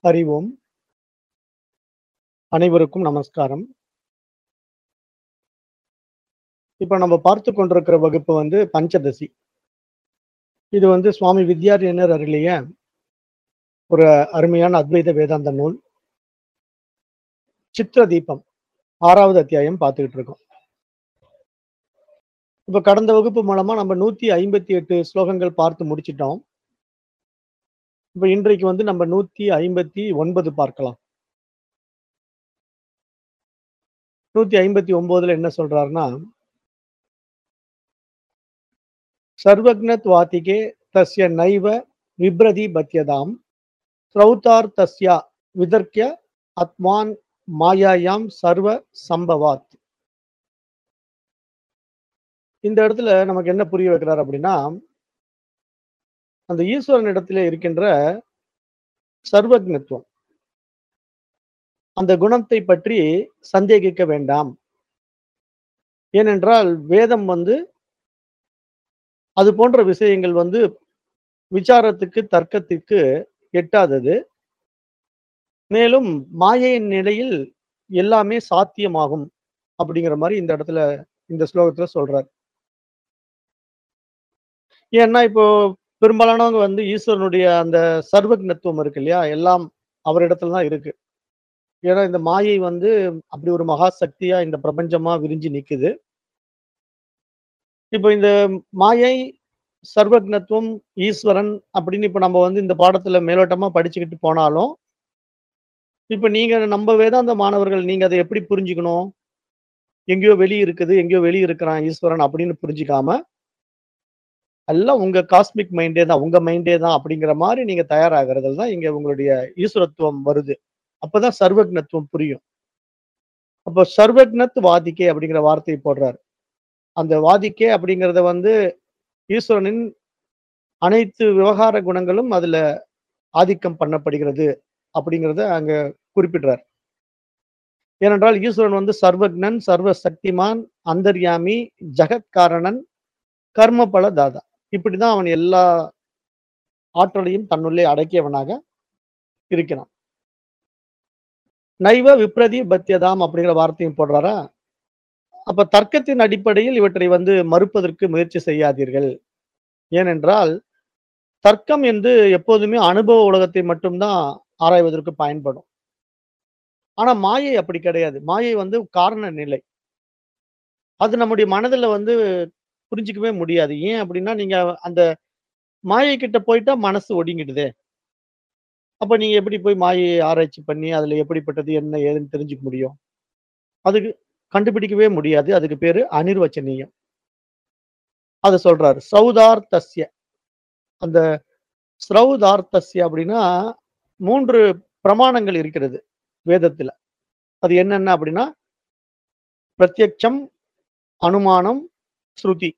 ஹரி ஓம் அனைவருக்கும் நமஸ்காரம் இப்ப நம்ம பார்த்து கொண்டிருக்கிற வகுப்பு வந்து பஞ்சதசி இது வந்து சுவாமி வித்யாரண்யர் அருளிய ஒரு அருமையான அத்வைத வேதாந்த நூல் சித்திர தீபம் ஆறாவது அத்தியாயம் பார்த்துக்கிட்டு இருக்கோம் இப்ப கடந்த வகுப்பு மூலமா நம்ம நூத்தி ஐம்பத்தி எட்டு ஸ்லோகங்கள் பார்த்து முடிச்சிட்டோம் இப்ப இன்றைக்கு வந்து நம்ம நூத்தி ஐம்பத்தி ஒன்பது பார்க்கலாம் நூத்தி ஐம்பத்தி ஒன்பதுல என்ன சொல்றாருன்னா சர்வக்னத் வாத்திகே தஸ்ய நைவ விப்ரதி பத்யதாம் ஸ்ரௌதார் தஸ்யா விதர்க்கிய அத்மான் மாயாயாம் சர்வ சம்பவாத் இந்த இடத்துல நமக்கு என்ன புரிய வைக்கிறார் அப்படின்னா அந்த ஈஸ்வரன் இடத்துல இருக்கின்ற சர்வக்னத்துவம் அந்த குணத்தை பற்றி சந்தேகிக்க வேண்டாம் ஏனென்றால் வேதம் வந்து அது போன்ற விஷயங்கள் வந்து விசாரத்துக்கு தர்க்கத்திற்கு எட்டாதது மேலும் மாயையின் நிலையில் எல்லாமே சாத்தியமாகும் அப்படிங்கிற மாதிரி இந்த இடத்துல இந்த ஸ்லோகத்துல சொல்றார் ஏன்னா இப்போ பெரும்பாலானவங்க வந்து ஈஸ்வரனுடைய அந்த சர்வக்னத்துவம் இருக்கு இல்லையா எல்லாம் அவரிடத்துல தான் இருக்கு ஏன்னா இந்த மாயை வந்து அப்படி ஒரு மகா சக்தியா இந்த பிரபஞ்சமா விரிஞ்சு நிக்குது இப்போ இந்த மாயை சர்வக்னத்துவம் ஈஸ்வரன் அப்படின்னு இப்ப நம்ம வந்து இந்த பாடத்துல மேலோட்டமா படிச்சுக்கிட்டு போனாலும் இப்ப நீங்க நம்ம வேதாந்த மாணவர்கள் நீங்க அதை எப்படி புரிஞ்சுக்கணும் எங்கேயோ வெளியே இருக்குது எங்கேயோ வெளியே இருக்கிறான் ஈஸ்வரன் அப்படின்னு புரிஞ்சுக்காம எல்லாம் உங்க காஸ்மிக் மைண்டே தான் உங்க மைண்டே தான் அப்படிங்கிற மாதிரி நீங்க தயாராகிறதுல தான் இங்க உங்களுடைய ஈஸ்வரத்துவம் வருது அப்பதான் சர்வக்னத்துவம் புரியும் அப்போ சர்வக்னத் வாதிக்கே அப்படிங்கிற வார்த்தையை போடுறாரு அந்த வாதிக்கே அப்படிங்கிறத வந்து ஈஸ்வரனின் அனைத்து விவகார குணங்களும் அதுல ஆதிக்கம் பண்ணப்படுகிறது அப்படிங்கிறத அங்க குறிப்பிடுறார் ஏனென்றால் ஈஸ்வரன் வந்து சர்வக்னன் சர்வ சக்திமான் அந்தர்யாமி ஜெகத்காரணன் கர்ம பல தாதா இப்படிதான் அவன் எல்லா ஆற்றலையும் தன்னுள்ளே அடக்கியவனாக இருக்கிறான் நைவ விப்ரதி பத்தியதாம் அப்படிங்கிற வார்த்தையும் போடுறாரா அப்ப தர்க்கத்தின் அடிப்படையில் இவற்றை வந்து மறுப்பதற்கு முயற்சி செய்யாதீர்கள் ஏனென்றால் தர்க்கம் என்று எப்போதுமே அனுபவ உலகத்தை மட்டும்தான் ஆராய்வதற்கு பயன்படும் ஆனா மாயை அப்படி கிடையாது மாயை வந்து காரண நிலை அது நம்முடைய மனதில் வந்து புரிஞ்சிக்கவே முடியாது ஏன் அப்படின்னா நீங்க அந்த மாயை கிட்ட போயிட்டா மனசு ஒடுங்கிடுதே அப்ப நீங்க எப்படி போய் மாயை ஆராய்ச்சி பண்ணி அதுல எப்படிப்பட்டது என்ன ஏதுன்னு தெரிஞ்சுக்க முடியும் அதுக்கு கண்டுபிடிக்கவே முடியாது அதுக்கு பேரு அனிர்வச்சனீயம் அதை சொல்றாரு சௌதார்த்தஸ்ய அந்த ஸ்ரௌதார்த்தஸ்ய அப்படின்னா மூன்று பிரமாணங்கள் இருக்கிறது வேதத்துல அது என்னென்ன அப்படின்னா பிரத்யட்சம் அனுமானம் ஸ்ருதி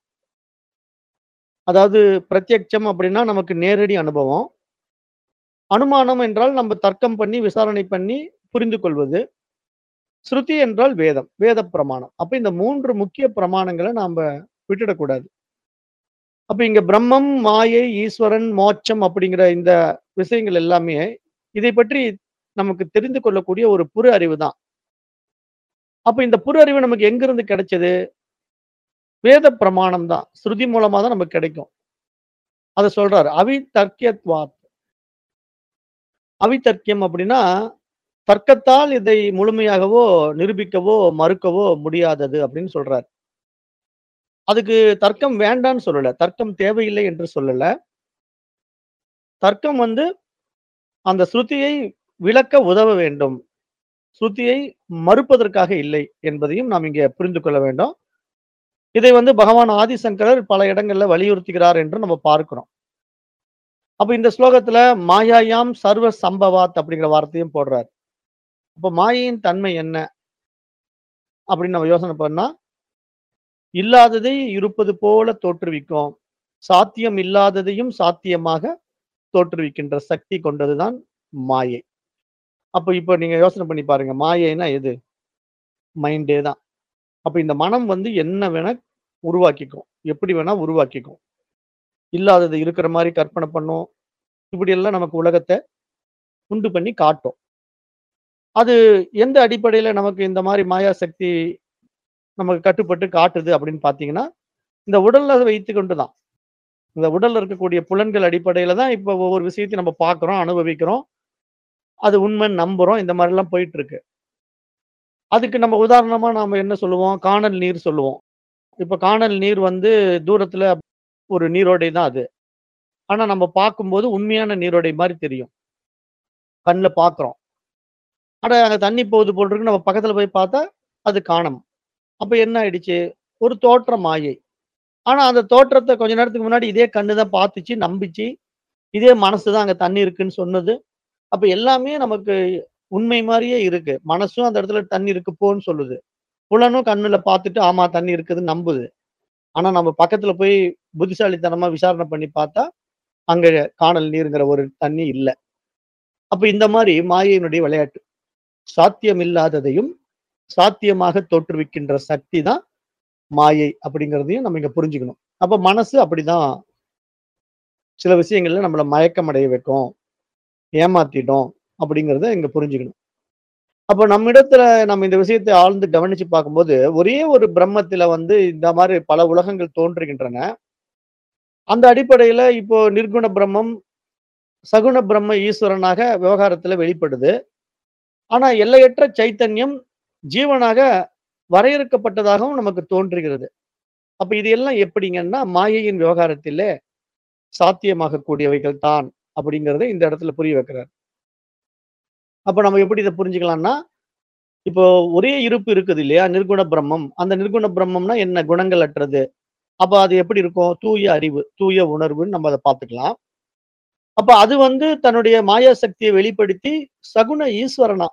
அதாவது பிரத்யட்சம் அப்படின்னா நமக்கு நேரடி அனுபவம் அனுமானம் என்றால் நம்ம தர்க்கம் பண்ணி விசாரணை பண்ணி புரிந்து கொள்வது ஸ்ருதி என்றால் வேதம் வேத பிரமாணம் அப்ப இந்த மூன்று முக்கிய பிரமாணங்களை நாம விட்டுடக்கூடாது அப்ப இங்க பிரம்மம் மாயை ஈஸ்வரன் மோட்சம் அப்படிங்கிற இந்த விஷயங்கள் எல்லாமே இதை பற்றி நமக்கு தெரிந்து கொள்ளக்கூடிய ஒரு புற அறிவு தான் அப்ப இந்த புற அறிவு நமக்கு எங்கிருந்து கிடைச்சது வேத பிரமாணம் தான் ஸ்ருதி மூலமா தான் நமக்கு கிடைக்கும் அதை சொல்றாரு அவி தர்க்கியத்வாத் அவிதர்க்கியம் அப்படின்னா தர்க்கத்தால் இதை முழுமையாகவோ நிரூபிக்கவோ மறுக்கவோ முடியாதது அப்படின்னு சொல்றாரு அதுக்கு தர்க்கம் வேண்டான்னு சொல்லல தர்க்கம் தேவையில்லை என்று சொல்லல தர்க்கம் வந்து அந்த ஸ்ருதியை விளக்க உதவ வேண்டும் ஸ்ருதியை மறுப்பதற்காக இல்லை என்பதையும் நாம் இங்கே புரிந்து கொள்ள வேண்டும் இதை வந்து பகவான் ஆதிசங்கரர் பல இடங்கள்ல வலியுறுத்துகிறார் என்று நம்ம பார்க்கிறோம் அப்ப இந்த ஸ்லோகத்துல மாயாயாம் சர்வ சம்பவாத் அப்படிங்கிற வார்த்தையும் போடுறார் அப்ப மாயையின் தன்மை என்ன அப்படின்னு நம்ம யோசனை பண்ணா இல்லாததை இருப்பது போல தோற்றுவிக்கும் சாத்தியம் இல்லாததையும் சாத்தியமாக தோற்றுவிக்கின்ற சக்தி கொண்டதுதான் மாயை அப்ப இப்ப நீங்க யோசனை பண்ணி பாருங்க மாயைனா எது மைண்டே தான் அப்ப இந்த மனம் வந்து என்ன வேணா உருவாக்கிக்கும் எப்படி வேணா உருவாக்கிக்கும் இல்லாதது இருக்கிற மாதிரி கற்பனை பண்ணும் இப்படி எல்லாம் நமக்கு உலகத்தை உண்டு பண்ணி காட்டும். அது எந்த அடிப்படையில நமக்கு இந்த மாரி மாயா சக்தி நமக்கு கட்டுப்பட்டு காட்டுது அப்படின்னு பார்த்தீங்கன்னா, இந்த உடல்ல வைத்துக்கொண்டு தான். இந்த உடல்ல இருக்கக்கூடிய புலன்கள் அடிப்படையில தான் இப்ப ஒவ்வொரு விஷயத்தையும் நம்ம பார்க்குறோம், அனுபவிக்கிறோம். அது உண்மைன்னு நம்புறோம். இந்த மாரிலாம் போயிட்டுருக்கு. அதுக்கு நம்ம உதாரணமா நாம என்ன சொல்லுவோம்? கானல் நீர் சொல்லுவோம். இப்ப கானல் நீர் வந்து தூரத்துல ஒரு நீரோடை தான் அது. ஆனா நம்ம பார்க்கும்போது உண்மையான நீரோடை மாரி தெரியும். கண்ல பார்க்குறோம். அட அங்க தண்ணி போகுது போல இருக்குன்னு நம்ம பக்கத்துல போய் பார்த்தா, அது காணோம். அப்ப என்ன ஆயிடுச்சு? ஒரு தோற்ற மாயை. ஆனா அந்த தோற்றத்த கொஞ்ச நேரத்துக்கு முன்னாடி இதே கண்ணு தான் பார்த்துச்சு, நம்பிச்சு. இதே மனசு தான் அங்க தண்ணி இருக்குன்னு சொன்னது. அப்ப எல்லாமே நமக்கு உண்மை மாரியே இருக்கு. மனசும் அந்த இடத்துல தண்ணி இருக்கு போன்னு சொல்லுது. புலனும் கண்ணுல பார்த்துட்டு ஆமா தண்ணி இருக்குதுன்னு நம்புது. ஆனா நம்ம பக்கத்துல போய் புத்திசாலித்தனமா விசாரணை பண்ணி பார்த்தா, அங்க கானல் நீர்ங்கிற ஒரு தண்ணி இல்ல. அப்ப இந்த மாரி மாயையினுடைய விளையாட்டு. சாத்தியமில்லாததையும் சாத்தியமாக தோற்றுவிக்கின்ற சக்தி தான் மாயை அப்படிங்கிறதையும் நம்ம இங்க புரிஞ்சுக்கணும். அப்ப மனசு அப்படிதான் சில விஷயங்கள்ல நம்மள மயக்கம் அடைய வைக்கும். ஏமாத்திடும் அப்படிங்கிறத இங்க புரிஞ்சுக்கணும். அப்ப நம்மிடத்துல நம்ம இந்த விஷயத்தை ஆழ்ந்து கவனிச்சு பார்க்கும்போது, ஒரே ஒரு பிரம்மத்தில வந்து இந்த மாரி பல உலகங்கள் தோன்றுகின்றன. அந்த அடிப்படையில இப்போ நிர்குண பிரம்மம், சகுண பிரம்ம ஈஸ்வரனாக விவகாரத்துல வெளிப்படுது. ஆனா எல்லையற்ற சைத்தன்யம் ஜீவனாக வரையறுக்கப்பட்டதாகவும் நமக்கு தோன்றுகிறது. அப்ப இது எல்லாம் எப்படிங்கன்னா, மாயையின் விவகாரத்திலே சாத்தியமாகக்கூடியவைகள் தான் அப்படிங்கிறத இந்த இடத்துல புரிய வைக்கிறார். அப்ப நம்ம எப்படி இத புரிஞ்சுக்கலாம்னா, இப்போ ஒரே இருப்பு இருக்குது இல்லையா? நிர்குண பிரம்மம். அந்த நிர்குண பிரம்மம்னா என்ன? குணங்கள் அற்றது. அப்ப அது எப்படி இருக்கும்? தூய அறிவு, தூய உணர்வுன்னு நம்ம அத பார்த்துக்கலாம். அப்ப அது வந்து தன்னுடைய மாயா சக்திய வெளிப்படுத்தி சகுன ஈஸ்வரனா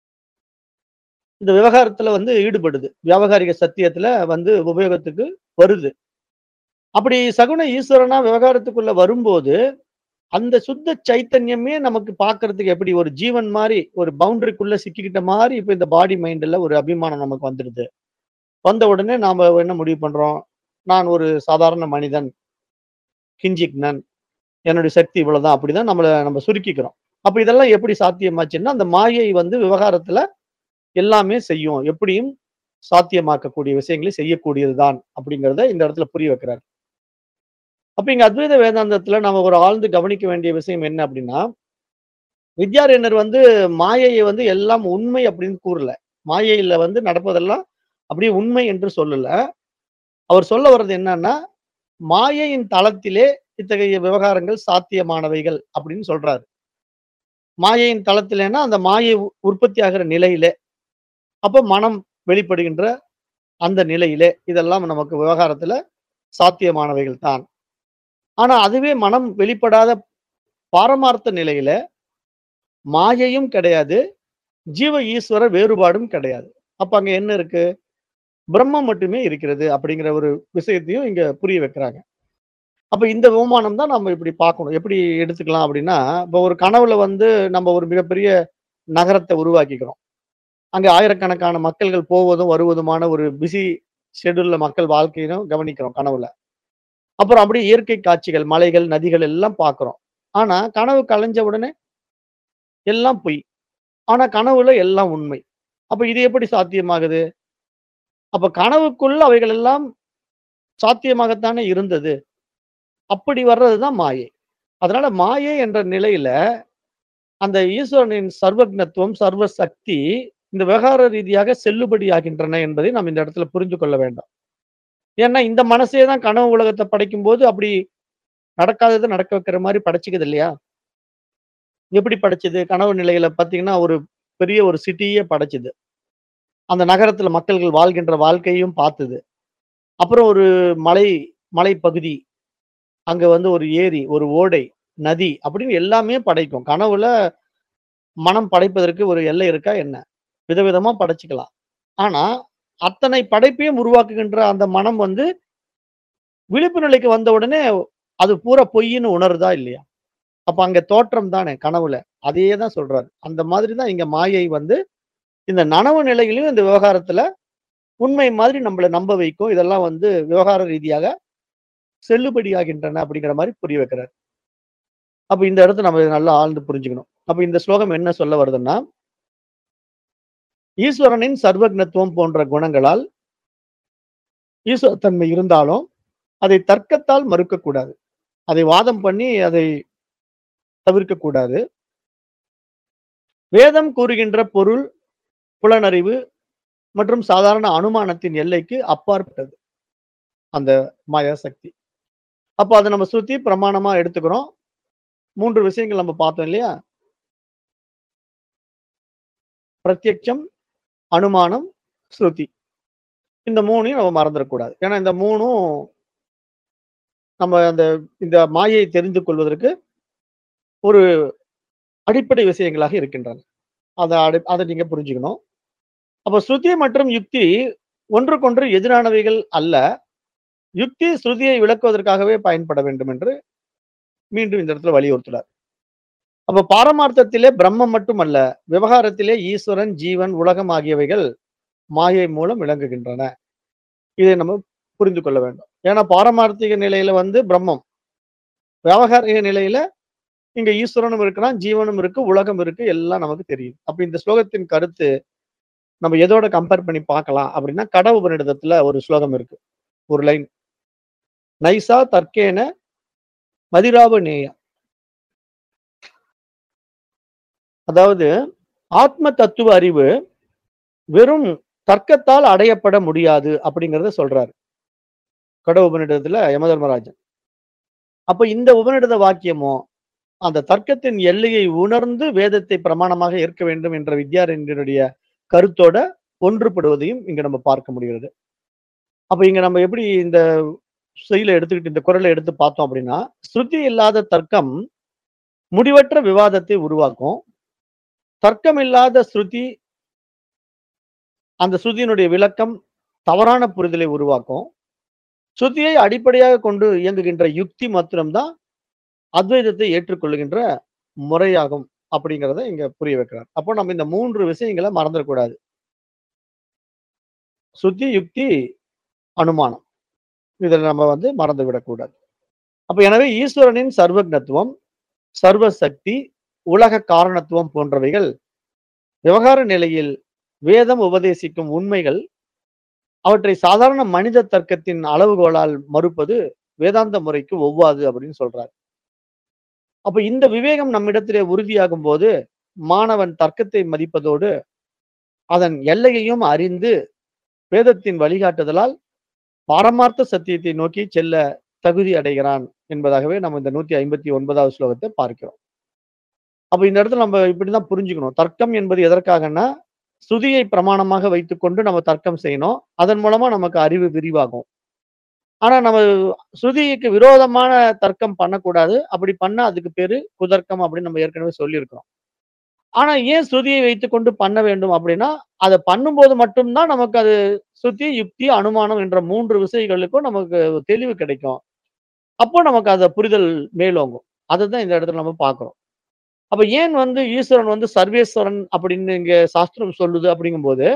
இந்த விவகாரத்துல வந்து ஈடுபடுது. வியாவகாரிக சத்தியத்துல வந்து உபயோகத்துக்கு வருது. அப்படி சகுன ஈஸ்வரனா விவகாரத்துக்குள்ள வரும்போது, அந்த சுத்த சைத்தன்யமே நமக்கு பார்க்கறதுக்கு எப்படி ஒரு ஜீவன் மாரி, ஒரு பவுண்டரிக்குள்ள சிக்கிக்கிட்ட மாரி இப்ப இந்த பாடி மைண்ட்ல ஒரு அபிமானம் நமக்கு வந்துடுது. வந்த உடனே நாம என்ன முடிவு பண்றோம்? நான் ஒரு சாதாரண மனிதன். கிஞ்சிக்னன். என்னுடைய சக்தி இவ்வளவுதான். அப்படிதான் நம்மள நம்ம சுருக்கிக்கிறோம். அப்ப இதெல்லாம் எப்படி சாத்தியமாச்சுன்னா, அந்த மாயை வந்து விவகாரத்துல எல்லாமே செய்யும். எப்படியும் சாத்தியமாக்கக்கூடிய விஷயங்களை செய்யக்கூடியது தான் அப்படிங்கிறத இந்த இடத்துல புரிய வைக்கிறார். அப்ப இங்க அத்வைத வேதாந்தத்துல நம்ம ஒரு ஆழ்ந்து கவனிக்க வேண்டிய விஷயம் என்ன அப்படின்னா, வித்யாரண்யர் வந்து மாயையை வந்து எல்லாம் உண்மை அப்படின்னு கூறல. மாயையில வந்து நடப்பதெல்லாம் அப்படியே உண்மை என்று சொல்லல. அவர் சொல்ல வர்றது என்னன்னா, மாயையின் தளத்திலே இத்தகைய விவகாரங்கள் சாத்தியமானவைகள் அப்படின்னு சொல்றாரு. மாயையின் தளத்திலேன்னா, அந்த மாயை உ உற்பத்தி ஆகிற நிலையிலே. அப்ப மனம் வெளிப்படுகின்ற அந்த நிலையிலே, இதெல்லாம் நமக்கு விவகாரத்துல சாத்தியமானவைகள் தான். ஆனா அதுவே மனம் வெளிப்படாத பாரமார்த்த நிலையில, மாயையும் கிடையாது. ஜீவ ஈஸ்வர வேறுபாடும் கிடையாது. அப்ப அங்க என்ன இருக்கு? பிரம்மம் மட்டுமே இருக்கிறது அப்படிங்கிற ஒரு விஷயத்தையும் இங்க புரிய வைக்கிறாங்க. அப்ப இந்த விமானம் தான் நம்ம இப்படி பார்க்கணும். எப்படி எடுத்துக்கலாம் அப்படின்னா, இப்ப ஒரு கனவுல வந்து நம்ம ஒரு மிகப்பெரிய நகரத்த உருவாக்கிக்கிறோம். அங்க ஆயிரக்கணக்கான மக்கள்கள் போவதும், வருவதுமான ஒரு பிஸி ஷெட்யூல்ல மக்கள் வாழ்க்கையும் கவனிக்கிறோம் கனவுல. அப்புறம் அப்படியே இயற்கை காட்சிகள், மலைகள், நதிகள் எல்லாம் பார்க்கிறோம். ஆனா கனவு கலைஞ்ச உடனே எல்லாம் பொய். ஆனா கனவுல எல்லாம் உண்மை. அப்ப இது எப்படி சாத்தியமாகுது? அப்ப கனவுக்குள்ள அவைகள் எல்லாம் சாத்தியமாகத்தானே இருந்தது. அப்படி வர்றது தான் மாயை. அதனால மாயை என்ற நிலையில, அந்த ஈஸ்வரனின் சர்வக்ஞத்துவம், சர்வ சக்தி இந்த விவகார ரீதியாக செல்லுபடியாகின்றன என்பதை நாம் இந்த இடத்துல புரிந்து கொள்ள வேண்டும். ஏன்னா இந்த மனசே தான் கனவு உலகத்த படைக்கும்போது அப்படி நடக்காதத நடக்க வைக்கிற மாரி படைச்சுக்குது இல்லையா? எப்படி படைச்சது? கனவு நிலையில பார்த்தீங்கன்னா, ஒரு பெரிய ஒரு சிட்டியே படைச்சது. அந்த நகரத்துல மக்கள்கள் வாழ்கின்ற வாழ்க்கையும் பார்த்தது. அப்புறம் ஒரு மலை மலைப்பகுதி. அங்க வந்து ஒரு ஏரி, ஒரு ஓடை, நதி அப்படின்னு எல்லாமே படைக்கும். கனவுல மனம் படைப்பதற்கு ஒரு எல்லை இருக்கா என்ன? விதவிதமா படைச்சுக்கலாம். ஆனா, அத்தனை படைப்பையும் உருவாக்குகின்ற அந்த மனம் வந்து விழிப்பு நிலைக்கு வந்த உடனே, அது பூரா பொய்ன்னு உணருதா இல்லையா? அப்ப அங்க தோற்றம் தானே கனவுல. அதையே தான் சொல்றாரு. அந்த மாதிரி தான் இங்க மாயை வந்து, இந்த நனவு நிலையிலும் இந்த விவகாரத்துல உண்மை மாதிரி நம்மள நம்ப வைக்கும். இதெல்லாம் வந்து விவகார ரீதியாக செல்லுபடியாகின்றன அப்படிங்கிற மாரி புரிய வைக்கிறார். அப்ப இந்த இடத்த நம்ம நல்லா ஆழ்ந்து புரிஞ்சுக்கணும். அப்ப இந்த ஸ்லோகம் என்ன சொல்ல வருதுன்னா ஈஸ்வரனின் சர்வக்னத்துவம் போன்ற குணங்களால் ஈஸ்வரத்தன்மை இருந்தாலும் அதை தர்க்கத்தால் மறுக்கக்கூடாது அதை வாதம் பண்ணி அதை தவிர்க்கக்கூடாது வேதம் கூறுகின்ற பொருள் புலனறிவு மற்றும் சாதாரண அனுமானத்தின் எல்லைக்கு அப்பாற்பட்டது அந்த மாயா சக்தி அப்போ அதை நம்ம சுத்தி பிரமாணமா எடுத்துக்கிறோம் மூன்று விஷயங்கள் நம்ம பார்த்தோம் இல்லையா பிரத்யட்சம் அனுமானம் ஸ்ருதி இந்த மூணையும் நம்ம மறந்துடக்கூடாது ஏன்னா இந்த மூணும் நம்ம அந்த இந்த மாயை தெரிந்து கொள்வதற்கு ஒரு அடிப்படை விஷயங்களாக இருக்கின்றன அதை அடி அதை நீங்க புரிஞ்சுக்கணும் அப்போ ஸ்ருதி மற்றும் யுக்தி ஒன்றுக்கொன்று எதிரானவைகள் அல்ல யுக்தி ஸ்ருதியை விளக்குவதற்காகவே பயன்பட வேண்டும் என்று மீண்டும் இந்த இடத்துல வலியுறுத்துறார் அப்ப பாரமார்த்தத்திலே பிரம்மம் மட்டுமல்ல விவகாரத்திலே ஈஸ்வரன் ஜீவன் உலகம் ஆகியவைகள் மாயை மூலம் விளங்குகின்றன இதை நம்ம புரிந்து கொள்ள வேண்டும் ஏன்னா பாரமார்த்திக நிலையில வந்து பிரம்மம் விவகாரிக நிலையில இங்க ஈஸ்வரனும் இருக்கிறான் ஜீவனும் இருக்கு உலகம் இருக்கு எல்லாம் நமக்கு தெரியும் அப்ப இந்த ஸ்லோகத்தின் கருத்து நம்ம எதோட கம்பேர் பண்ணி பார்க்கலாம் அப்படின்னா கட உபநிடதத்துல ஒரு ஸ்லோகம் இருக்கு ஒரு லைன் நைசா தர்க்கேன மதிராப நேயா அதாவது ஆத்ம தத்துவ அறிவு வெறும் தர்க்கத்தால் அடையப்பட முடியாது அப்படிங்கறத சொல்றாரு கட உபநிடத்துல யமதர்மராஜன் அப்ப இந்த உபநிடத வாக்கியமோ அந்த தர்க்கத்தின் எல்லையை உணர்ந்து வேதத்தை பிரமாணமாக ஏற்க வேண்டும் என்ற வித்யாரண்யனுடைய கருத்தோட ஒன்றுபடுவதையும் இங்க நம்ம பார்க்க முடிகிறது அப்ப இங்க நம்ம எப்படி இந்த செயலை எடுத்துக்கிட்டு இந்த குரலை எடுத்து பார்த்தோம் அப்படின்னா ஸ்ருதி இல்லாத தர்க்கம் முடிவற்ற விவாதத்தை உருவாக்கும் தர்க்கம் இல்லாத ஸ்ருதி அந்த ஸ்ருதியினுடைய விளக்கம் தவறான புரிதலை உருவாக்கும் ஸ்ருதியை அடிப்படையாக கொண்டு இயங்குகின்ற யுக்தி மாத்திரம்தான் அத்வைதத்தை ஏற்றுக்கொள்ளுகின்ற முறையாகும் அப்படிங்கிறத இங்க புரிய வைக்கிறார் அப்போ நம்ம இந்த மூன்று விஷயங்களை மறந்துடக்கூடாது சுத்தி யுக்தி அனுமானம் இதில் நம்ம வந்து மறந்து விடக்கூடாது அப்ப எனவே ஈஸ்வரனின் சர்வக்னத்துவம் சர்வசக்தி உலக காரணத்துவம் போன்றவைகள் விவகார நிலையில் வேதம் உபதேசிக்கும் உண்மைகள் அவற்றை சாதாரண மனித தர்க்கத்தின் அளவுகோலால் மறுப்பது வேதாந்த முறைக்கு ஒவ்வாது அப்படின்னு சொல்றார் அப்ப இந்த விவேகம் நம்மிடத்திலே உறுதியாகும் போது மாணவன் தர்க்கத்தை மதிப்பதோடு அதன் எல்லையையும் அறிந்து வேதத்தின் வழிகாட்டுதலால் பாரமார்த்த சத்தியத்தை நோக்கி செல்ல தகுதி அடைகிறான் என்பதாகவே நம்ம இந்த நூத்தி ஐம்பத்தி ஒன்பதாவது ஸ்லோகத்தை பார்க்கிறோம் அப்ப இந்த இடத்துல நம்ம இப்படிதான் புரிஞ்சுக்கணும் தர்க்கம் என்பது எதற்காகன்னா ஸ்ருதியை பிரமாணமாக வைத்துக்கொண்டு நம்ம தர்க்கம் செய்யணும் அதன் மூலமா நமக்கு அறிவு விரிவாகும் ஆனா நம்ம ஸ்ருதிக்கு விரோதமான தர்க்கம் பண்ணக்கூடாது அப்படி பண்ணா அதுக்கு பேரு குதர்க்கம் அப்படின்னு நம்ம ஏற்கனவே சொல்லியிருக்கிறோம் ஆனா ஏன் ஸ்ருதியை வைத்துக்கொண்டு பண்ண வேண்டும் அப்படின்னா அதை பண்ணும்போது மட்டும்தான் நமக்கு அது ஸ்ருதி யுக்தி அனுமானம் என்ற மூன்று விஷயங்களுக்கும் நமக்கு தெளிவு கிடைக்கும் அப்போ நமக்கு அதை புரிதல் மேலோங்கும் அதுதான் இந்த இடத்துல நம்ம பார்க்கிறோம் அப்ப ஏன் வந்து ஈஸ்வரன் வந்து சர்வேஸ்வரன் அப்படின்னு இங்க சாஸ்திரம் சொல்லுது அப்படிங்கும்போது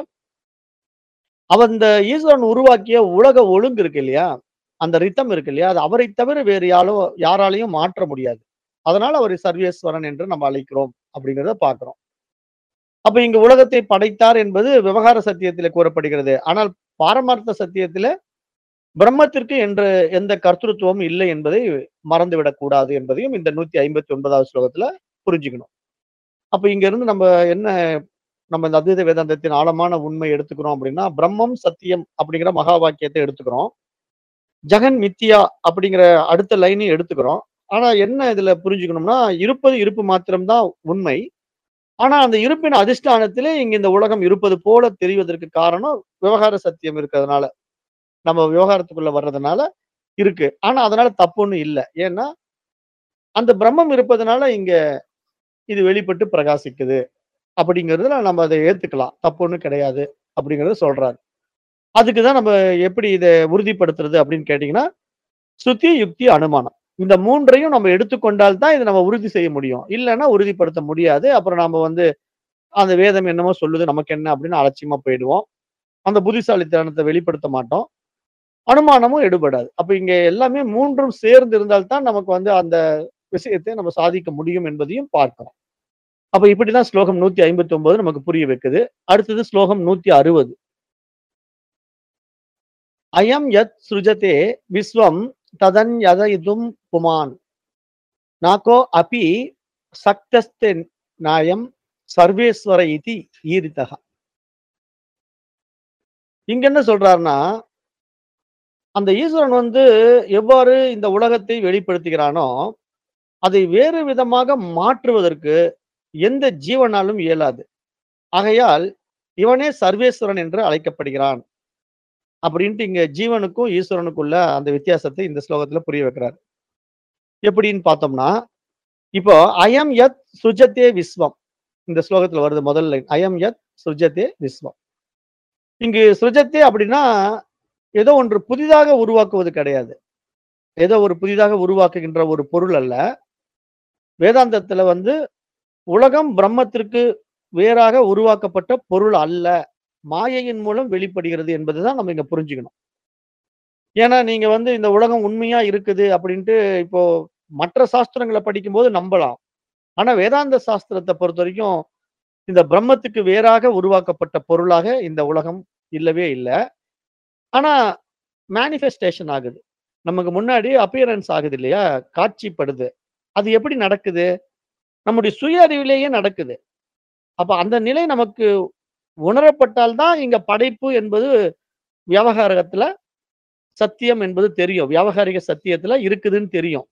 அவன் இந்த ஈஸ்வரன் உருவாக்கிய உலக ஒழுங்கு இருக்கு இல்லையா அந்த ரித்தம் இருக்கு இல்லையா அது அவரை தவிர வேறு யாரோ யாராலையும் மாற்ற முடியாது அதனால அவரை சர்வேஸ்வரன் என்று நம்ம அழைக்கிறோம் அப்படிங்கிறத பார்க்கிறோம் அப்ப இங்க உலகத்தை படைத்தார் என்பது விவகார சத்தியத்திலே கூறப்படுகிறது ஆனால் பாரமார்த்த சத்தியத்தில பிரம்மத்திற்கு என்ற எந்த கர்த்தத்துவம் இல்லை என்பதை மறந்துவிடக் கூடாது என்பதையும் இந்த நூத்தி ஐம்பத்தி ஒன்பதாவது ஸ்லோகத்துல புரிஞ்சுக்கணும் அப்ப இங்க இருந்து நம்ம என்ன நம்ம இந்த அத்வைத வேதாந்தத்தின் ஆழமான உண்மை எடுத்துக்கிறோம் அப்படின்னா பிரம்மம் சத்தியம் அப்படிங்கிற மகா வாக்கியத்தை எடுத்துக்கிறோம் ஜெகன் மித்தியா அப்படிங்கிற அடுத்த லைனையும் எடுத்துக்கிறோம் ஆனா என்ன இதுல புரிஞ்சுக்கணும்னா இருப்பது இருப்பு மாத்திரம்தான் உண்மை ஆனா அந்த இருப்பின் அதிஷ்டானத்திலே இங்க இந்த உலகம் இருப்பது போல தெரிவதற்கு காரணம் விவகார சத்தியம் இருக்கிறதுனால நம்ம விவகாரத்துக்குள்ள வர்றதுனால இருக்கு ஆனா அதனால தப்புன்னு இல்லை ஏன்னா அந்த பிரம்மம் இருப்பதனால இங்க இது வெளிப்பட்டு பிரகாசிக்குது அப்படிங்கிறதுல நம்ம அதை ஏத்துக்கலாம் தப்புன்னு கிடையாது அப்படிங்கறத சொல்றாரு அதுக்குதான் நம்ம எப்படி இதை உறுதிப்படுத்துறது அப்படின்னு கேட்டீங்கன்னா சுத்தி யுக்தி அனுமானம் இந்த மூன்றையும் நம்ம எடுத்துக்கொண்டால் தான் இதை நம்ம உறுதி செய்ய முடியும் இல்லைன்னா உறுதிப்படுத்த முடியாது அப்புறம் நம்ம வந்து அந்த வேதம் என்னமோ சொல்லுது நமக்கு என்ன அப்படின்னு அலட்சியமா போயிடுவோம் அந்த புத்திசாலித்தனத்தை வெளிப்படுத்த மாட்டோம் அனுமானமும் எடுபடாது அப்ப இங்க எல்லாமே மூன்றும் சேர்ந்து இருந்தால்தான் நமக்கு வந்து அந்த விஷயத்தை நம்ம சாதிக்க முடியும் என்பதையும் பார்க்கிறோம் அப்ப இப்படிதான் ஸ்லோகம் 159 நமக்கு புரிய வைக்குது. அடுத்தது ஸ்லோகம் 160. அயம் யத் ஸ்ருஜதே விஸ்வம் ததன்யதயிதும் புமான். நாகோ அபி சக்தஸ்தே நாயம் சர்வேஸ்வர இதி ஈரிதः. இங்க என்ன சொல்றாருன்னா, அந்த ஈஸ்வரன் வந்து எவ்வாறு இந்த உலகத்தை வெளிப்படுத்துகிறானோ, அதை வேறு விதமாக மாற்றுவதற்கு எந்த ஜீவனாலும் இயலாது. ஆகையால் இவனே சர்வேஸ்வரன் என்று அழைக்கப்படுகிறான். அப்படின்ட்டு இங்க ஜீவனுக்கும், ஈஸ்வரனுக்குள்ள அந்த வித்தியாசத்தை இந்த ஸ்லோகத்துல புரிய வைக்கிறார். எப்படின்னு பார்த்தோம்னா, இப்போ அயம் யத் சுஜதே விஸ்வம். இந்த ஸ்லோகத்துல வருது முதல் லைன். அயம் யத் சுஜதே விஸ்வம். இங்கு சுஜதே அப்படின்னா, ஏதோ ஒன்று புதிதாக உருவாக்குவது கிடையாது. ஏதோ ஒரு புதிதாக உருவாக்குகின்ற ஒரு பொருள் அல்ல. வேதாந்தத்துல வந்து உலகம் பிரம்மத்திற்கு வேறாக உருவாக்கப்பட்ட பொருள் அல்ல. மாயையின் மூலம் வெளிப்படுகிறது என்பதுதான் நம்ம இங்க புரிஞ்சுக்கணும். ஏன்னா நீங்க வந்து இந்த உலகம் உண்மையா இருக்குது அப்படின்ட்டு இப்போ மற்ற சாஸ்திரங்கள படிக்கும்போது நம்பலாம். ஆனா வேதாந்த சாஸ்திரத்த பொறுத்தவரைக்கும், இந்த பிரம்மத்துக்கு வேறாக உருவாக்கப்பட்ட பொருளாக இந்த உலகம் இல்லவே இல்ல. ஆனா மேனிஃபெஸ்டேஷன் ஆகுது. நமக்கு முன்னாடி அப்பியரன்ஸ் ஆகுது இல்லையா? காட்சிப்படுது. அது எப்படி நடக்குது? நம்முடைய சுய அறிவிலேயே நடக்குது. அப்ப அந்த நிலை நமக்கு உணரப்பட்டால் தான் இங்க படைப்பு என்பது வியாவகாரகத்துல சத்தியம் என்பது தெரியும். வியாவகாரிக சத்தியத்துல இருக்குதுன்னு தெரியும்.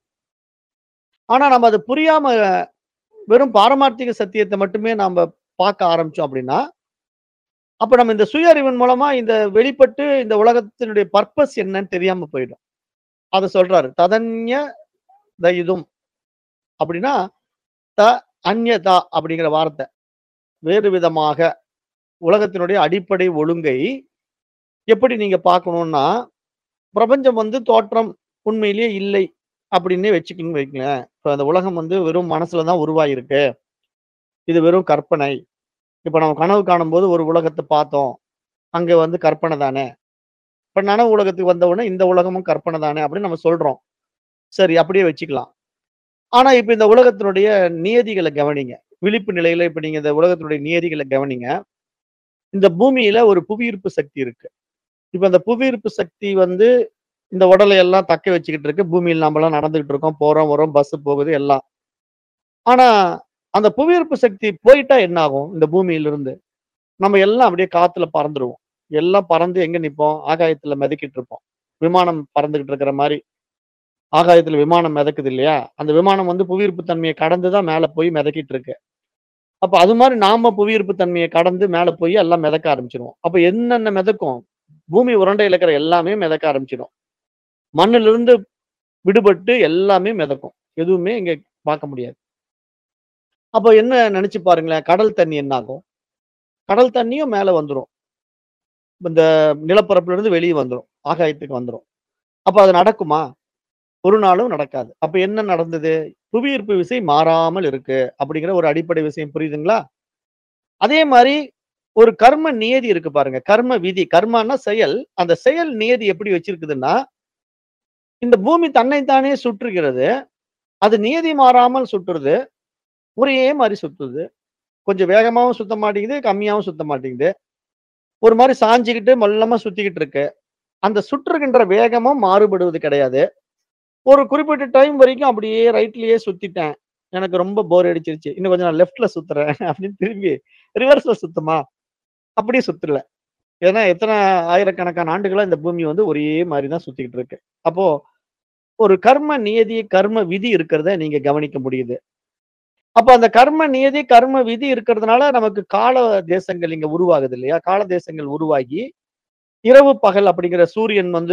ஆனா நம்ம அது புரியாம வெறும் பாரமார்த்திக சத்தியத்த மட்டுமே நாம பார்க்க ஆரம்பிச்சோம் அப்படின்னா, அப்ப நம்ம இந்த சுய அறிவின் மூலமா இந்த வெளிப்பட்டு இந்த உலகத்தினுடைய பர்ப்பஸ் என்னன்னு தெரியாம போயிடும். அத சொல்றாரு. ததன்ய தயிதும். அப்படின்னா, த அன்யதா அப்படிங்கிற வார்த்தை. வேறு விதமாக உலகத்தினுடைய அடிப்படை ஒழுங்கை எப்படி நீங்க பார்க்கணும்னா, பிரபஞ்சம் வந்து தோற்றம் உண்மையிலேயே இல்லை அப்படின்னே வச்சுக்கன்னு வைங்களேன். இப்ப அந்த உலகம் வந்து வெறும் மனசுல தான் உருவாகியிருக்கு. இது வெறும் கற்பனை. இப்ப நம்ம கனவு காணும்போது ஒரு உலகத்த பார்த்தோம். அங்க வந்து கற்பனை தானே. இப்ப நனவு உலகத்துக்கு வந்த உடனே இந்த உலகமும் கற்பனை தானே அப்படின்னு நம்ம சொல்றோம். சரி அப்படியே வச்சுக்கலாம். ஆனா இப்ப இந்த உலகத்தினுடைய நியதிகள கவனிங்க. விழிப்பு நிலையில இப்ப நீங்க இந்த உலகத்தினுடைய நியதிகள கவனிங்க. இந்த பூமியில ஒரு புவியீர்ப்பு சக்தி இருக்கு. இப்ப அந்த புவியீர்ப்பு சக்தி வந்து இந்த உடலை எல்லாம் தக்க வச்சுக்கிட்டு இருக்கு. பூமியில நாமெல்லாம் நடந்துகிட்டு இருக்கோம். போறோம், வரோம். பஸ் போகுது எல்லாம். ஆனா அந்த புவியீர்ப்பு சக்தி போயிட்டா என்ன ஆகும்? இந்த பூமியிலிருந்து. நம்ம எல்லாம் அப்படியே காத்துல பறந்துருவோம். எல்லாம் பறந்து எங்க நிப்போம்? ஆகாயத்துல மிதக்கிட்டு இருப்போம். விமானம் பறந்துகிட்டு இருக்கிற மாரி. ஆகாயத்துல விமானம் மிதக்குது இல்லையா? அந்த விமானம் வந்து புவியீர்ப்பு தன்மைய கடந்து தான் மேல போய் மிதக்கிட்டு இருக்கு. அப்ப அது மாரி நாம புவியீர்ப்பு தன்மைய கடந்து மேல போய் எல்லாம் மிதக்க ஆரம்பிச்சுருவோம். அப்ப என்னென்ன மிதக்கும்? பூமி உருண்டையில இருக்கிற எல்லாமே மிதக்க ஆரம்பிச்சிடும். மண்ணிலிருந்து விடுபட்டு எல்லாமே மிதக்கும். எதுவுமே இங்க பார்க்க முடியாது. அப்ப என்ன நெனச்சு பாருங்களேன். கடல் தண்ணி என்ன ஆகும்? கடல் தண்ணியும் மேல வந்துரும். இந்த நிலப்பரப்புல இருந்து வெளிய வந்துரும். ஆகாயத்துக்கு வந்துரும். அப்ப அது நடக்குமா? ஒரு நாளும் நடக்காது. அப்ப என்ன நடந்தது? புவியீர்ப்பு விசை மாறாமல் இருக்கு. அப்படிங்கிற ஒரு அடிப்படை விஷயம் புரியுதுங்களா? அதே மாரி ஒரு கர்ம நியதி இருக்கு பாருங்க. கர்ம விதி. கர்மன்னா செயல். அந்த செயல் நியதி எப்படி வச்சிருக்குதுன்னா, இந்த பூமி தன்னை தானே சுற்றுகிறது. அது நியதி மாறாமல் சுற்றுது. ஒரே மாரி சுத்துது. கொஞ்சம் வேகமாவும் சுத்த மாட்டேங்குது. கம்மியாவும் சுத்த மாட்டேங்குது. ஒரு மாரி சாஞ்சுகிட்டு மெல்லமா சுத்திக்கிட்டு இருக்கு. அந்த சுற்றுகின்ற வேகமும் மாறுபடுவது கிடையாது. ஒரு குறிப்பிட்ட டைம் வரைக்கும் அப்படியே ரைட்லயே சுத்திட்டேன். எனக்கு ரொம்ப போர் அடிச்சிருச்சு. இன்னும் கொஞ்சம் நான் லெஃப்ட்ல சுத்துறேன் அப்படின்னு திரும்பி ரிவர்ஸ்ல சுத்துமா? அப்படியே சுத்தல. ஏன்னா எத்தன ஆயிரக்கணக்கான ஆண்டுகளா இந்த பூமி வந்து ஒரே மாரி தான் சுத்திக்கிட்டு இருக்கு. அப்போ ஒரு கர்ம நியதி, கர்ம விதி இருக்கிறத நீங்க கவனிக்க முடியுது. அப்ப அந்த கர்ம நியதி, கர்ம விதி இருக்கிறதுனால நமக்கு கால தேசங்கள் இங்க உருவாகுது இல்லையா? கால தேசங்கள் உருவாகி, இரவு, பகல் அப்படிங்கிற சூரியன் வந்து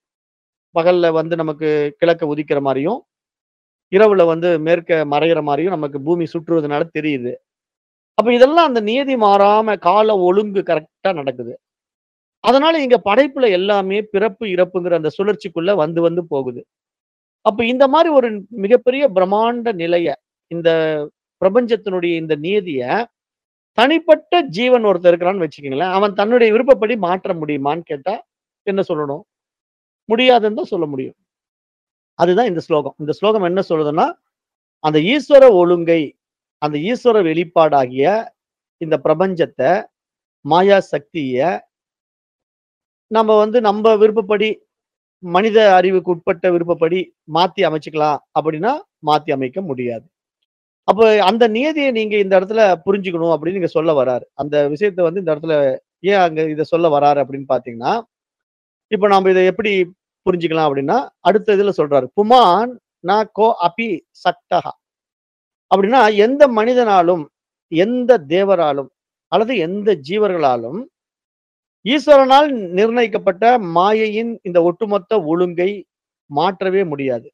பகல்ல வந்து நமக்கு கிழக்க உதிக்கிற மாரியும், இரவுல வந்து மேற்க மறையிற மாரியும் நமக்கு பூமி சுற்றுவதனால தெரியுது. அப்ப இதெல்லாம் அந்த நியதி மாறாம கால ஒழுங்கு கரெக்ட்டா நடக்குது. அதனால இங்க படைப்புல எல்லாமே பிறப்பு, இறப்புங்கிற அந்த சுழற்சிக்குள்ள வந்து வந்து போகுது. அப்ப இந்த மாரி ஒரு மிகப்பெரிய பிரம்மாண்ட நிலைய, இந்த பிரபஞ்சத்தினுடைய இந்த நியதிய, தனிப்பட்ட ஜீவன் ஒருத்தன் இருக்கிறான்னு வச்சுக்கங்களேன். அவன் தன்னுடைய விருப்பப்படி மாற்ற முடியுமான்னு கேட்டா, என்ன சொல்லணும்? முடியாதுன்னு தான் சொல்ல முடியும். அதுதான் இந்த ஸ்லோகம். இந்த ஸ்லோகம் என்ன சொல்லுதுன்னா, அந்த ஈஸ்வர ஒழுங்கை, அந்த ஈஸ்வர வெளிப்பாடாகிய இந்த பிரபஞ்சத்த, மாயா சக்திய நம்ம வந்து நம்ப விருப்பப்படி, மனித அறிவுக்கு உட்பட்ட விருப்பப்படி மாத்தி அமைச்சுக்கலாம் அப்படின்னா, மாத்தி அமைக்க முடியாது. அப்ப அந்த நியதிய நீங்க இந்த இடத்துல புரிஞ்சுக்கணும் அப்படின்னு இங்க சொல்ல வராரு. அந்த விஷயத்த வந்து இந்த இடத்துல ஏன் அங்க இத சொல்ல வராரு அப்படின்னு பார்த்தீங்கன்னா, இப்ப நாம இத எப்படி புரிஞ்சுக்கலாம் அப்படின்னா, அடுத்த இதுல சொல்றாரு. புமான் ந கோ அபி சக்தஹ. அப்படின்னா எந்த மனிதனாலும், எந்த தேவராலும் அல்லது எந்த ஜீவர்களாலும் ஈஸ்வரனால் நிர்ணயிக்கப்பட்ட மாயையின் இந்த ஒட்டுமொத்த ஒழுங்கை மாற்றவே முடியாது.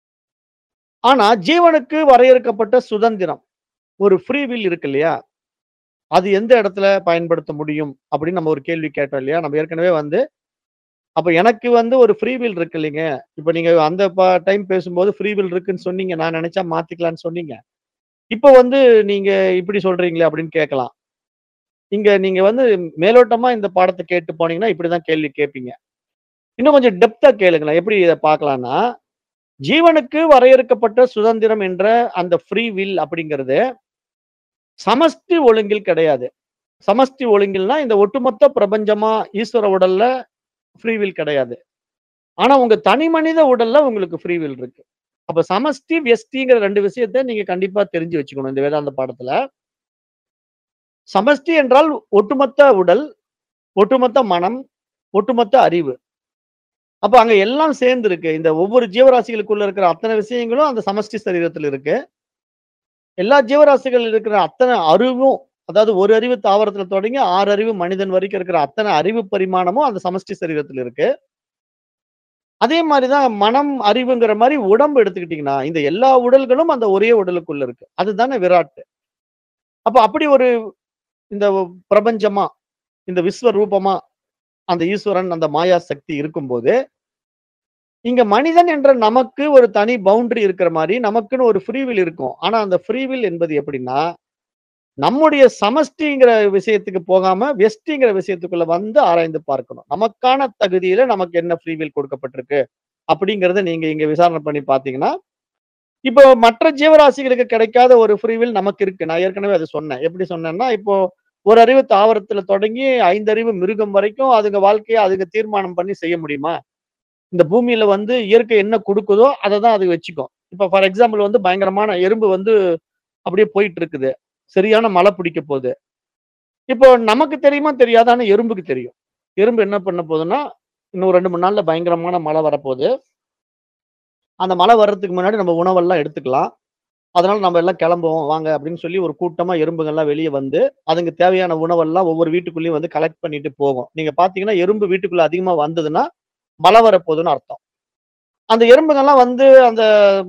ஆனா ஜீவனுக்கு வரையறுக்கப்பட்ட சுதந்திரம், ஒரு ஃப்ரீ வில் இருக்கு இல்லையா? அது எந்த இடத்துல பயன்படுத்த முடியும் அப்படின்னு நம்ம ஒரு கேள்வி கேட்டோம் இல்லையா? நம்ம ஏற்கனவே வந்து அப்ப எனக்கு வந்து ஒரு ஃப்ரீ வில் இருக்கு இல்லைங்க. இப்ப நீங்க அந்த ப டைம் பேசும்போது ஃப்ரீ வில் இருக்குன்னு சொன்னீங்க. நான் நெனச்சா மாத்திக்கலான்னு சொன்னீங்க. இப்ப வந்து நீங்க இப்படி சொல்றீங்களே அப்படின்னு கேட்கலாம். இங்க நீங்க வந்து மேலோட்டமா இந்த பாடத்த கேட்டு போனீங்கன்னா, இப்படிதான் கேள்வி கேட்பீங்க. இன்னும் கொஞ்சம் டெப்த்தா கேளுங்களேன். எப்படி இத பார்க்கலான்னா, ஜீவனுக்கு வரையறுக்கப்பட்ட சுதந்திரம் என்ற அந்த ஃப்ரீ வில் அப்படிங்கிறது, சமஷ்டி ஒழுங்கில் கிடையாது. சமஷ்டி ஒழுங்கில்னா இந்த ஒட்டுமொத்த பிரபஞ்சமா ஈஸ்வர உடல்ல ஃப்ரீ வில் கிடையாது. ஆனா உங்க தனி மனித உடல்ல உங்களுக்கு ஃப்ரீ வில் இருக்கு. அப்ப சமஷ்டி, வியஷ்டிங்கிற 2 விஷயத்த நீங்க கண்டிப்பா தெரிஞ்சு வச்சுக்கணும் இந்த வேதாந்த பாடத்துல. சமஷ்டி என்றால் ஒட்டுமொத்த உடல், ஒட்டுமொத்த மனம், ஒட்டுமொத்த அறிவு. அப்ப அங்க எல்லாம் சேர்ந்து இருக்கு. இந்த ஒவ்வொரு ஜீவராசிகளுக்குள்ள இருக்கிற அத்தன விஷயங்களும் அந்த சமஷ்டி சரீரத்துல இருக்கு. எல்லா ஜீவராசிகள் இருக்கிற அத்தன அறிவும், அதாவது ஒரு அறிவு தாவரத்துல தொடங்கி 6 அறிவு மனிதன் வரைக்கும் இருக்கிற அத்தன அறிவு பரிமாணமும் அந்த சமஷ்டி சரீரத்துல இருக்கு. அதே மாரி தான் மனம், அறிவுங்கிற மாரி உடம்பு எடுத்துக்கிட்டீங்கன்னா, இந்த எல்லா உடல்களும் அந்த ஒரே உடலுக்குள்ள இருக்கு. அதுதானே விராட். அப்ப அப்படி ஒரு இந்த பிரபஞ்சமா, இந்த விஸ்வரூபமா அந்த ஈஸ்வரன், அந்த மாயா சக்தி இருக்கும்போது, இங்க மனிதன் என்ற நமக்கு ஒரு தனி பவுண்டரி இருக்கிற மாரி, நமக்குன்னு ஒரு ஃப்ரீ வில் இருக்கும். ஆனா அந்த ஃப்ரீ வில் என்பது எப்படின்னா, நம்முடைய சமஷ்டிங்கிற விஷயத்துக்கு போகாம, வெஷ்டிங்கிற விஷயத்துக்குள்ள வந்து ஆராய்ந்து பார்க்கணும். நமக்கான தகுதியில நமக்கு என்ன ஃப்ரீ வில் கொடுக்கப்பட்டிருக்கு, அப்படிங்கிறத நீங்க இங்க விசாரணை பண்ணி பார்த்தீங்கன்னா, இப்போ மற்ற ஜீவராசிகளுக்கு கிடைக்காத ஒரு ஃப்ரீ வில் நமக்கு இருக்கு. நான் ஏற்கனவே அத சொன்னேன். எப்படி சொன்னேன்னா, இப்போ ஒரு அறிவு தாவரத்துல தொடங்கி 5 அறிவு மிருகம் வரைக்கும் அதுங்க வாழ்க்கைய அதுங்க தீர்மானம் பண்ணி செய்ய முடியுமா? இந்த பூமியில வந்து இயற்கை என்ன குடுக்குதோ, அத தான் அது வச்சுக்கும். இப்ப ஃபார் எக்ஸாம்பிள் வந்து பயங்கரமான எறும்பு வந்து அப்படியே போயிட்டு இருக்குது. சரியான மழை பிடிக்க போது. இப்போ நமக்கு தெரியுமா? தெரியாதா? ஆனா எறும்புக்கு தெரியும். எறும்பு என்ன பண்ண போதுன்னா, இன்னும் 2, 3 நாள்ல பயங்கரமான மழை வரப்போது. அந்த மழை வர்றதுக்கு முன்னாடி நம்ம உணவெல்லாம் எடுத்துக்கலாம். அதனால நம்ம எல்லாம் கிளம்புவோம் வாங்க அப்படின்னு சொல்லி ஒரு கூட்டமா எறும்புகள்லாம் வெளிய வந்து, அதுக்கு தேவையான உணவெல்லாம் ஒவ்வொரு வீட்டுக்குள்ளயும் வந்து கலெக்ட் பண்ணிட்டு போகும். நீங்க பார்த்தீங்கன்னா, எறும்பு வீட்டுக்குள்ள அதிகமா வந்ததுன்னா, மழை வரப்போதுன்னு அர்த்தம். அந்த எறும்புகள்லாம் வந்து அந்த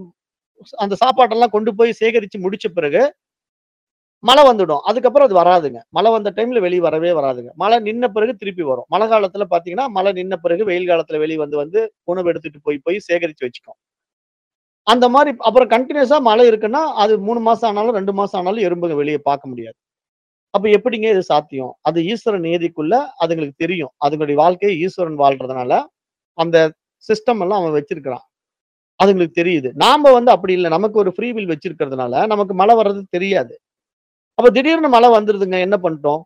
அந்த சாப்பாட்டெல்லாம் கொண்டு போய் சேகரிச்சு முடிச்ச பிறகு, மழை வந்துடும். அதுக்கப்புறம் அது வராதுங்க. மழை வந்த டைம்ல வெளிய வரவே வராதுங்க. மழை நின்ன பிறகு திருப்பி வரும். மழை காலத்துல பார்த்தீங்கன்னா, மழை நின்ன பிறகு வெயில் காலத்துல வெளிய வந்து வந்து உணவு எடுத்துட்டு போய் போய் சேகரிச்சு வச்சுக்கும். அந்த மாரி அப்புறம் கன்டினியூஸா மழை இருக்குன்னா, அது 3 மாசம் ஆனாலும், 2 மாசம் ஆனாலும் எறும்புங்க வெளிய பார்க்க முடியாது. அப்ப எப்படிங்க இது சாத்தியம்? அது ஈஸ்வரன் நியதிக்குள்ள அதுங்களுக்கு தெரியும். அதுங்களுடைய வாழ்க்கைய ஈஸ்வரன் வாழ்றதுனால, அந்த சிஸ்டம் எல்லாம் அவன் வச்சிருக்கிறான். அதுங்களுக்கு தெரியுது. நாம வந்து அப்படி இல்ல. நமக்கு ஒரு ஃப்ரீ வில் வச்சிருக்கிறதுனால, நமக்கு மழை வர்றது தெரியாது. அப்ப திடீர்னு மழை வந்துருதுங்க. என்ன பண்ணிட்டோம்?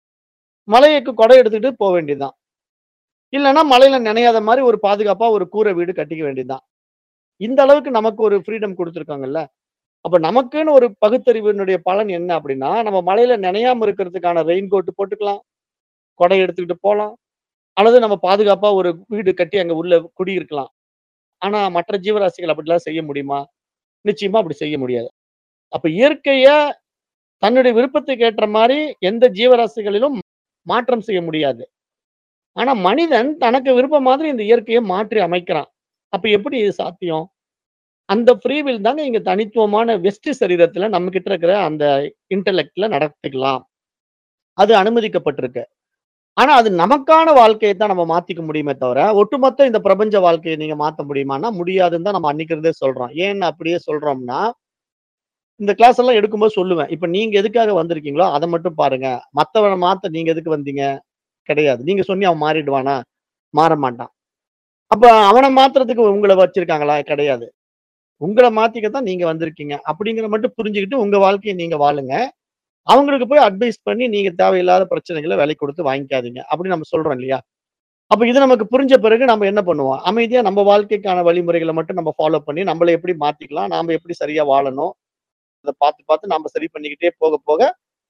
மழைக்கு கொடை எடுத்துட்டு போ வேண்டியது தான். இல்லன்னா மழையில நனையாத மாரி ஒரு பாதுகாப்பா ஒரு கூரை வீடு கட்டிக்க வேண்டியது தான். இந்த அளவுக்கு நமக்கு ஒரு ஃப்ரீடம் குடுத்துருக்காங்கல்ல. அப்ப நமக்குன்னு ஒரு பகுத்தறிவினுடைய பலன் என்ன அப்படின்னா, நம்ம மழையில நனையாம இருக்கிறதுக்கான ரெயின் கோட் போட்டுக்கலாம். கொடை எடுத்துக்கிட்டு போலாம். அல்லது நம்ம பாதுகாப்பா ஒரு வீடு கட்டி அங்க உள்ள குடியிருக்கலாம். ஆனா மற்ற ஜீவராசிகள் அப்படிலாம் செய்ய முடியுமா? நிச்சயமா அப்படி செய்ய முடியாது. அப்ப இயற்கைய தன்னுடைய விருப்பத்துக்கு ஏற்ற மாரி எந்த ஜீவராசிகளிலும் மாற்றம் செய்ய முடியாது. ஆனா மனிதன் தனக்கு விருப்பம் மாதிரி இந்த இயற்கைய மாற்றி அமைக்கிறான். அப்ப எப்படி இது சாத்தியம்? அந்த ஃப்ரீ வில் தாங்க இங்க தனித்துவமான வெஷ்டி சரீரத்துல நம்மகிட்ட இருக்கிற அந்த இன்டெலெக்ட்ல நடத்திக்கலாம். அது அனுமதிக்கப்பட்டிருக்கு. ஆனா அது நமக்கான வாழ்க்கைய தான் நம்ம மாத்திக்க முடியுமே தவிர, ஒட்டுமொத்த இந்த பிரபஞ்ச வாழ்க்கைய நீங்க மாத்த முடியுமான்னா, முடியாதுன்னு தான் நம்ம அன்னைக்கு இருந்தே சொல்றோம். ஏன் அப்படியே சொல்றோம்னா, இந்த கிளாஸ் எல்லாம் எடுக்கும்போது சொல்லுவேன். இப்ப நீங்க எதுக்காக வந்திருக்கீங்களோ, அத மட்டும் பாருங்க. மத்தவன மாத்த நீங்க எதுக்கு வந்தீங்க? கிடையாது. நீங்க சொன்னி அவன் மாறிடுவானா? மாற மாட்டான். அப்ப அவன மாத்துறதுக்கு உங்கள வச்சிருக்காங்களா? கிடையாது. உங்கள மாத்திக்கத்தான் நீங்க வந்திருக்கீங்க. அப்படிங்கிறத மட்டும் புரிஞ்சுகிட்டு உங்க வாழ்க்கைய நீங்க வாழுங்க. அவங்களுக்கு போய் அட்வைஸ் பண்ணி நீங்க தேவையில்லாத பிரச்சனைகள விலை கொடுத்து வாங்கிக்காதீங்க. அப்படின்னு நம்ம சொல்றோம் இல்லையா? அப்ப இது நமக்கு புரிஞ்ச பிறகு நம்ம என்ன பண்ணுவோம்? அமைதியா நம்ம வாழ்க்கைக்கான வழிமுறைகள மட்டும் நம்ம ஃபாலோ பண்ணி நம்மள எப்படி மாத்திக்கலாம்? நாம எப்படி சரியா வாழணும்? அத பார்த்து பார்த்து நாம சரி பண்ணிக்கிட்டே போக போக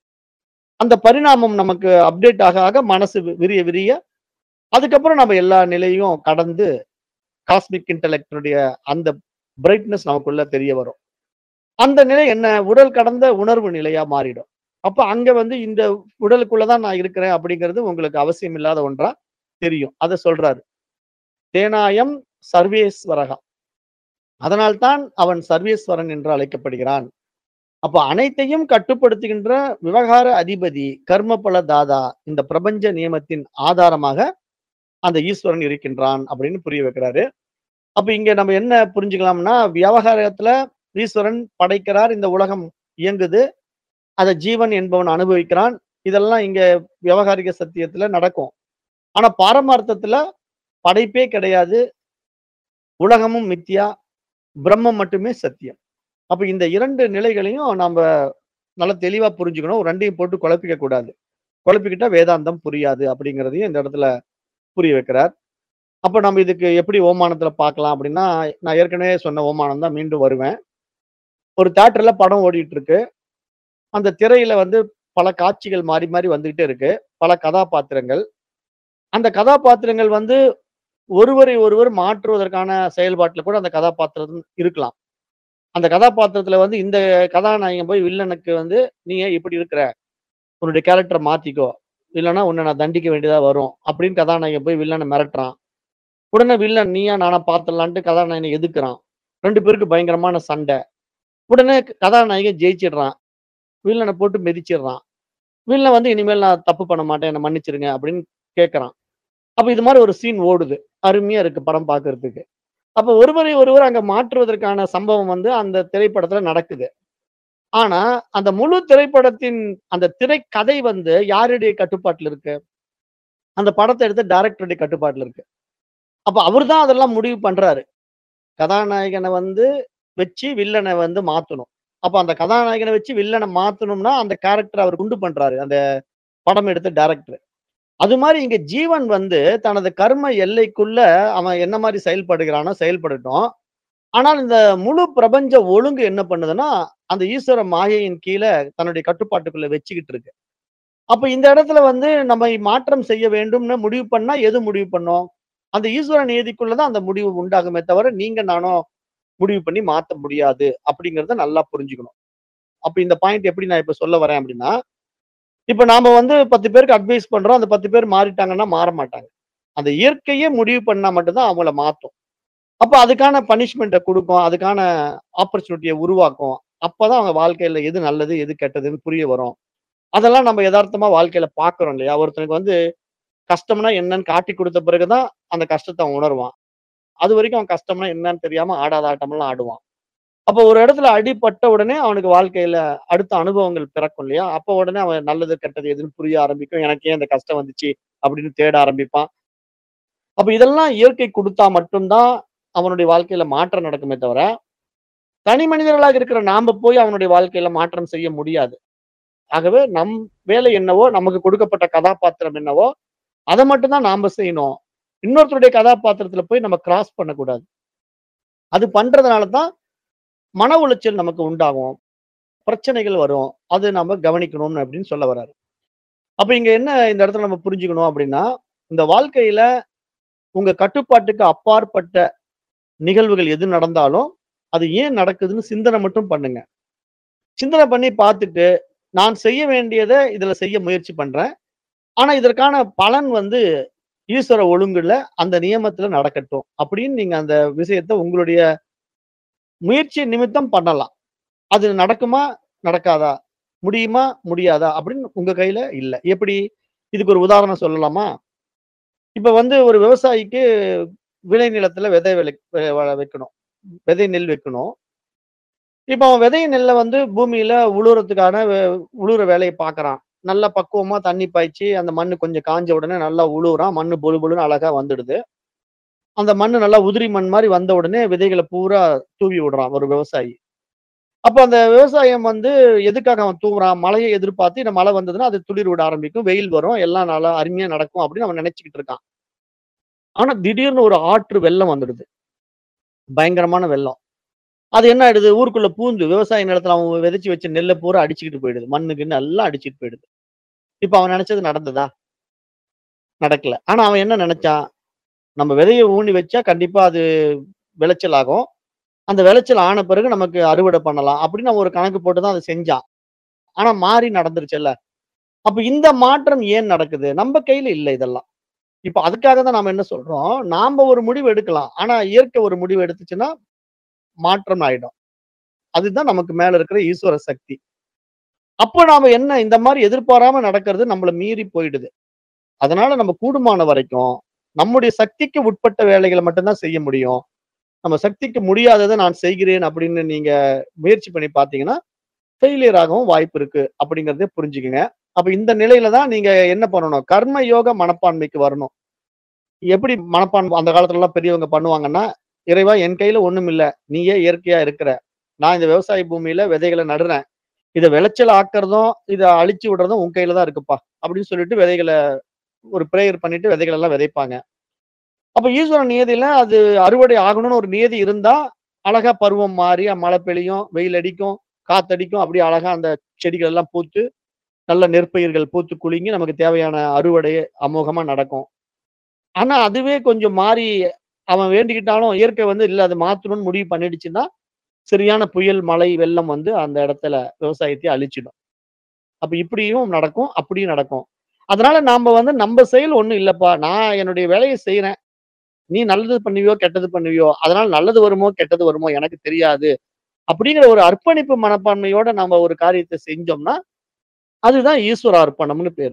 அந்த பரிணாமம் நமக்கு அப்டேட் ஆக ஆக மனசு வி விரிய விரிய அதுக்கப்புறம் நம்ம எல்லா நிலையும் கடந்து காஸ்மிக் இன்டெலெக்ட்னுடைய அந்த பிரைட்னஸ் நமக்குள்ள தெரிய வரும். அந்த நிலை என்ன? உடல் கடந்த உணர்வு நிலையா மாறிடும். அப்ப அங்க வந்து இந்த உடலுக்குள்ள தான் நான் இருக்கிறேன் அப்படிங்கிறது உங்களுக்கு அவசியம் இல்லாத ஒன்றா தெரியும். அத சொல்றாரு. தேனாயம் சர்வேஸ்வரகா. அதனால்தான் அவன் சர்வேஸ்வரன் என்று அழைக்கப்படுகிறான். அப்ப அனைத்தையும் கட்டுப்படுத்துகின்ற விவகார அதிபதி, கர்மபல தாதா இந்த பிரபஞ்ச நியமத்தின் ஆதாரமாக அந்த ஈஸ்வரன் இருக்கின்றான் அப்படின்னு புரிய வைக்கிறாரு. அப்ப இங்க நம்ம என்ன புரிஞ்சுக்கலாம்னா, விவகாரத்துல ஈஸ்வரன் படைக்கிறார். இந்த உலகம் இயங்குது. அத ஜீவன் என்பவன் அனுபவிக்கிறான். இதெல்லாம் இங்க விவகாரிக சத்தியத்துல நடக்கும். ஆனா பாரமார்த்தத்துல படைப்பே கிடையாது. உலகமும் மித்யா. பிரம்மம் மட்டுமே சத்தியம். அப்ப இந்த 2 நிலைகளையும் நம்ப நல்லா தெளிவா புரிஞ்சுக்கணும். 2யும் போட்டு குழப்பிக்க கூடாது. குழப்பிக்கிட்டா வேதாந்தம் புரியாது அப்படிங்கிறதையும் இந்த இடத்துல புரிய வைக்கிறார். அப்ப நம்ம இதுக்கு எப்படி ஓமானத்துல பார்க்கலாம் அப்படின்னா, நான் ஏற்கனவே சொன்ன ஓமானம் தான் மீண்டும் வருவேன். ஒரு தியேட்டர்ல படம் ஓடிட்டு இருக்கு. அந்த திரையில வந்து பல காட்சிகள் மாறி மாறி வந்துகிட்டே இருக்கு. பல கதாபாத்திரங்கள். அந்த கதாபாத்திரங்கள் வந்து ஒருவரை ஒருவர் மாற்றுவதற்கான செயல்பாட்டுல கூட அந்த கதாபாத்திரம் இருக்கலாம். அந்த கதாபாத்திரத்துல வந்து இந்த கதாநாயகன் போய் வில்லனுக்கு வந்து, "நீ ஏன் இப்படி இருக்கிற? உன்னுடைய கேரக்டர மாத்திக்கோ. இல்லன்னா உன்ன நான் தண்டிக்க வேண்டியதா வரும்." அப்படின்னு கதாநாயகன் போய் வில்லன மிரட்டுறான். உடனே வில்லன் நீயா நானா பார்த்துடலான்ட்டு கதாநாயகன எதிர்க்கிறான். 2 பேருக்கு பயங்கரமான சண்டை. உடனே கதாநாயகன் ஜெயிச்சிடுறான். வில்லன போட்டு மிதிச்சிடுறான். வில்லன் வந்து இனிமேல் நான் தப்பு பண்ண மாட்டேன். என்ன மன்னிச்சிடுங்க அப்படின்னு கேட்கறான். அப்ப இது மாரி ஒரு சீன் ஓடுது. அருமையா இருக்கு படம் பார்க்கறதுக்கு. அப்ப ஒருவரை ஒருவர் அங்க மாற்றுவதற்கான சம்பவம் வந்து அந்த திரைப்படத்துல நடக்குது. ஆனா, அந்த முழு திரைப்படத்தின் அந்த திரைக்கதை வந்து யாருடைய கட்டுப்பாட்டுல இருக்கு? அந்த படத்த எடுத்த டைரக்டருடைய கட்டுப்பாட்டுல இருக்கு. அப்ப அவரு தான் அதெல்லாம் முடிவு பண்றாரு. கதாநாயகன வந்து வச்சு வில்லன வந்து மாத்தணும். அப்ப அந்த கதாநாயகன வச்சு வில்லன மாத்தணும்னா, அந்த கேரக்டர அவரு உண்டு பண்றாரு. அந்த படம் எடுத்த டைரக்டர். அது மாரி இங்க ஜீவன் வந்து தனது கர்ம எல்லைக்குள்ள அவன் என்ன மாரி செயல்படுகிறானோ செயல்படட்டும். ஆனால் இந்த முழு பிரபஞ்ச ஒழுங்கு என்ன பண்ணுதுன்னா, அந்த ஈஸ்வர மாயையின் கீழ தன்னுடைய கட்டுப்பாட்டுக்குள்ள வச்சுக்கிட்டு இருக்கு. அப்ப இந்த இடத்துல வந்து நம்மை மாற்றம் செய்ய வேண்டும்னு முடிவு பண்ணா, எது முடிவு பண்ணும்? அந்த ஈஸ்வர நியதிக்குள்ள தான் அந்த முடிவு உண்டாகுமே தவிர, நீங்க நானும் முடிவு பண்ணி மாத்த முடியாது. அப்படிங்கிறத நல்லா புரிஞ்சுக்கணும். அப்ப இந்த பாயிண்ட் எப்படி நான் இப்ப சொல்ல வரேன் அப்படின்னா, இப்ப நாம வந்து 10 பேருக்கு அட்வைஸ் பண்றோம். அந்த 10 பேர் மாறிட்டாங்கன்னா மாற மாட்டாங்க. அந்த இயற்கையே முடிவு பண்ணா மட்டும் தான் அவங்கள மாத்தும். அப்ப அதுக்கான பனிஷ்மென்ட்ட குடுக்கும். அதுக்கான ஆப்பர்ச்சுனிட்டிய உருவாக்கும். அப்பதான் அவங்க வாழ்க்கையில எது நல்லது, எது கெட்டதுன்னு புரிய வரும். அதெல்லாம் நம்ம எதார்த்தமா வாழ்க்கையில பார்க்கிறோம் இல்லையா? ஒருத்தனுக்கு வந்து கஷ்டம்னா என்னன்னு காட்டிக் குடுத்த பிறகு தான் அந்த கஷ்டத்த அவன் உணருவான். அதுவரைக்கும் அவன் கஷ்டம்னா என்னன்னு தெரியாம ஆடாத ஆட்டமெல்லாம் ஆடுவான். அப்ப ஒரு இடத்துல அடிபட்ட உடனே அவனுக்கு வாழ்க்கையில அடுத்த அனுபவங்கள் பிறக்கும் இல்லையா? அப்ப உடனே அவன் நல்லது, கெட்டது எதுன்னு புரிய ஆரம்பிக்கும். எனக்கு ஏன் இந்த கஷ்டம் வந்துச்சு? அப்படின்னு தேட ஆரம்பிப்பான். அப்ப இதெல்லாம் இயற்கை குடுத்தா மட்டும் தான் அவனுடைய வாழ்க்கையில மாற்றம் நடக்குமே தவிர, தனி மனிதர்களாக இருக்கிற நாம போய் அவனுடைய வாழ்க்கையில மாற்றம் செய்ய முடியாது. ஆகவே நம் வேலை என்னவோ, நமக்கு கொடுக்கப்பட்ட கதாபாத்திரம் என்னவோ, அத மட்டும் தான் நாம செய்யணும். இன்னொருத்தருடைய கதாபாத்திரத்துல போய் நம்ம கிராஸ் பண்ணக்கூடாது. அது பண்றதுனால தான் மன உளைச்சல் நமக்கு உண்டாகும். பிரச்சனைகள் வரும். அது நாம கவனிக்கணும்னு அப்படின்னு சொல்ல வர்றாரு. அப்ப இங்க என்ன இந்த இடத்துல நம்ம புரிஞ்சுக்கணும் அப்படின்னா, இந்த வாழ்க்கையில உங்க கட்டுப்பாட்டுக்கு அப்பாற்பட்ட நிகழ்வுகள் எது நடந்தாலும், அது ஏன் நடக்குதுன்னு சிந்தனை மட்டும் பண்ணுங்க. சிந்தனை பண்ணி பார்த்துட்டு, நான் செய்ய வேண்டியத இதுல செய்ய முயற்சி பண்றேன். ஆனா இதற்கான பலன் வந்து ஈஸ்வர ஒழுங்குல, அந்த நியமத்துல நடக்கட்டும். அப்படின்னு நீங்க அந்த விஷயத்த உங்களுடைய முயற்சி நிமித்தம் பண்ணலாம். அது நடக்குமா? நடக்காதா? முடியுமா? முடியாதா? அப்படின்னு உங்க கையில இல்ல. எப்படி? இதுக்கு ஒரு உதாரணம் சொல்லலாமா? இப்ப வந்து ஒரு விவசாயிக்கு விளைநிலத்துல விதை விளை வ வைக்கணும். விதை நெல் வைக்கணும். இப்ப அவன் விதை நெல்ல வந்து பூமியில உழுறதுக்கான வ உழுற வேலைய பார்க்குறான். நல்லா பக்குவமா தண்ணி பாய்ச்சி, அந்த மண்ணு கொஞ்சம் காஞ்ச உடனே நல்லா உழுவுறான். மண்ணு பொலு பொலுன்னு அழகா வந்துடுது. அந்த மண்ணு நல்லா உதிரி மண் மாரி வந்த உடனே விதைகள பூரா தூவி விடுறான் ஒரு விவசாயி. அப்ப அந்த விவசாயம் வந்து எதுக்காக அவன் தூவுறான்? மழைய எதிர்பார்த்து இந்த மழை வந்ததுன்னா, அது துளிர் விட ஆரம்பிக்கும். வெயில் வரும். எல்லாம் நல்லா அருமையா நடக்கும் அப்படின்னு அவன் நெனச்சுக்கிட்டு இருக்கான். ஆனா திடீர்னு ஒரு ஆற்று வெள்ளம் வந்துடுது. பயங்கரமான வெள்ளம். அது என்ன ஆயிடுது? ஊருக்குள்ள பூந்து விவசாய நிலத்துல அவன் விதைச்சு வச்ச நெல்ல பூரா அடிச்சுக்கிட்டு போயிடுது. மண்ணு கிண்ணு எல்லாம் அடிச்சுட்டு போயிடுது. இப்ப அவன் நெனச்சது நடந்ததா? நடக்கல. ஆனா அவன் என்ன நெனச்சான்? நம்ம விதைய ஊனி வச்சா கண்டிப்பா அது விளைச்சல் ஆகும். அந்த விளைச்சல் ஆன பிறகு நமக்கு அறுவடை பண்ணலாம். அப்படின்னு அவன் ஒரு கணக்கு போட்டு தான் அத செஞ்சான். ஆனா மாறி நடந்துருச்சுல்ல. அப்ப இந்த மாற்றம் ஏன் நடக்குது? நம்ப கையில இல்ல இதெல்லாம். இப்ப அதுக்காக தான் நாம என்ன சொல்றோம், நாம ஒரு முடிவு எடுக்கலாம். ஆனா இயற்கை ஒரு முடிவு எடுத்துச்சுன்னா, மாற்றம் ஆயிடும். அதுதான் நமக்கு மேல இருக்கிற ஈஸ்வர சக்தி. அப்ப நாம என்ன இந்த மாரி எதிர்பாராம நடக்கிறது நம்மள மீறி போயிடுது. அதனால நம்ம கூடுமான வரைக்கும், நம்முடைய சக்திக்கு உட்பட்ட வேலைகள மட்டும் தான் செய்ய முடியும். நம்ம சக்திக்கு முடியாதத நான் செய்கிறேன் அப்படின்னு நீங்க முயற்சி பண்ணி பார்த்தீங்கன்னா, ஃபெயிலியர் ஆகவும் வாய்ப்பு இருக்கு அப்படிங்கிறத புரிஞ்சுக்கங்க. அப்ப இந்த நிலையில தான் நீங்க என்ன பண்ணணும்? கர்ம யோக மனப்பான்மைக்கு வரணும். எப்படி மனப்பான்மை அந்த காலத்துலலாம் பெரியவங்க பண்ணுவாங்கன்னா, "இறைவா என் கையில ஒண்ணும் இல்ல. நீயே இயற்கையா இருக்கிற. நான் இந்த விவசாய பூமியில விதைகள நடுறேன். இத விளைச்சல் ஆக்குறதும், இத அழிச்சு விடுறதும் உன் கையில தான் இருக்குப்பா." அப்படின்னு சொல்லிட்டு விதைகள ஒரு பிரேயர் பண்ணிட்டு விதைகள் எல்லாம் விதைப்பாங்க. அப்ப ஈஸ்வரன் நியதியில அது அறுவடை ஆகணும்னு ஒரு நியதி இருந்தா, அழகா பருவம் மாறி மழை பெய்யும், வெயில் அடிக்கும், காத்தடிக்கும். அப்படியே அழகா அந்த செடிகள் எல்லாம் பூத்து, நல்ல நெற்பயிர்கள் பூத்து குலுங்கி நமக்கு தேவையான அறுவடை அமோகமா நடக்கும். ஆனா அதுவே கொஞ்சம் மாறி அவன் வேண்டிக்கிட்டாலும் இயற்கை வந்து இல்ல அத மாத்தணும்னு முடிவு பண்ணிடுச்சுன்னா, சரியான புயல், மழை, வெள்ளம் வந்து அந்த இடத்துல விவசாயத்தை அழிச்சிடும். அப்ப இப்படியும் நடக்கும், அப்படியும் நடக்கும். அதனால நாம வந்து நம்ப செயல் ஒண்ணும் இல்லப்பா. நான் என்னுடைய வேலைய செய்றேன். நீ நல்லது பண்ணுவியோ, கெட்டது பண்ணுவியோ, அதனால நல்லது வருமோ, கெட்டது வருமோ எனக்கு தெரியாது. அப்படிங்கிற ஒரு அர்ப்பணிப்பு மனப்பான்மையோட நாம ஒரு காரியத்த செஞ்சோம்னா, அதுதான் ஈஸ்வர அர்ப்பணம்னு பேரு.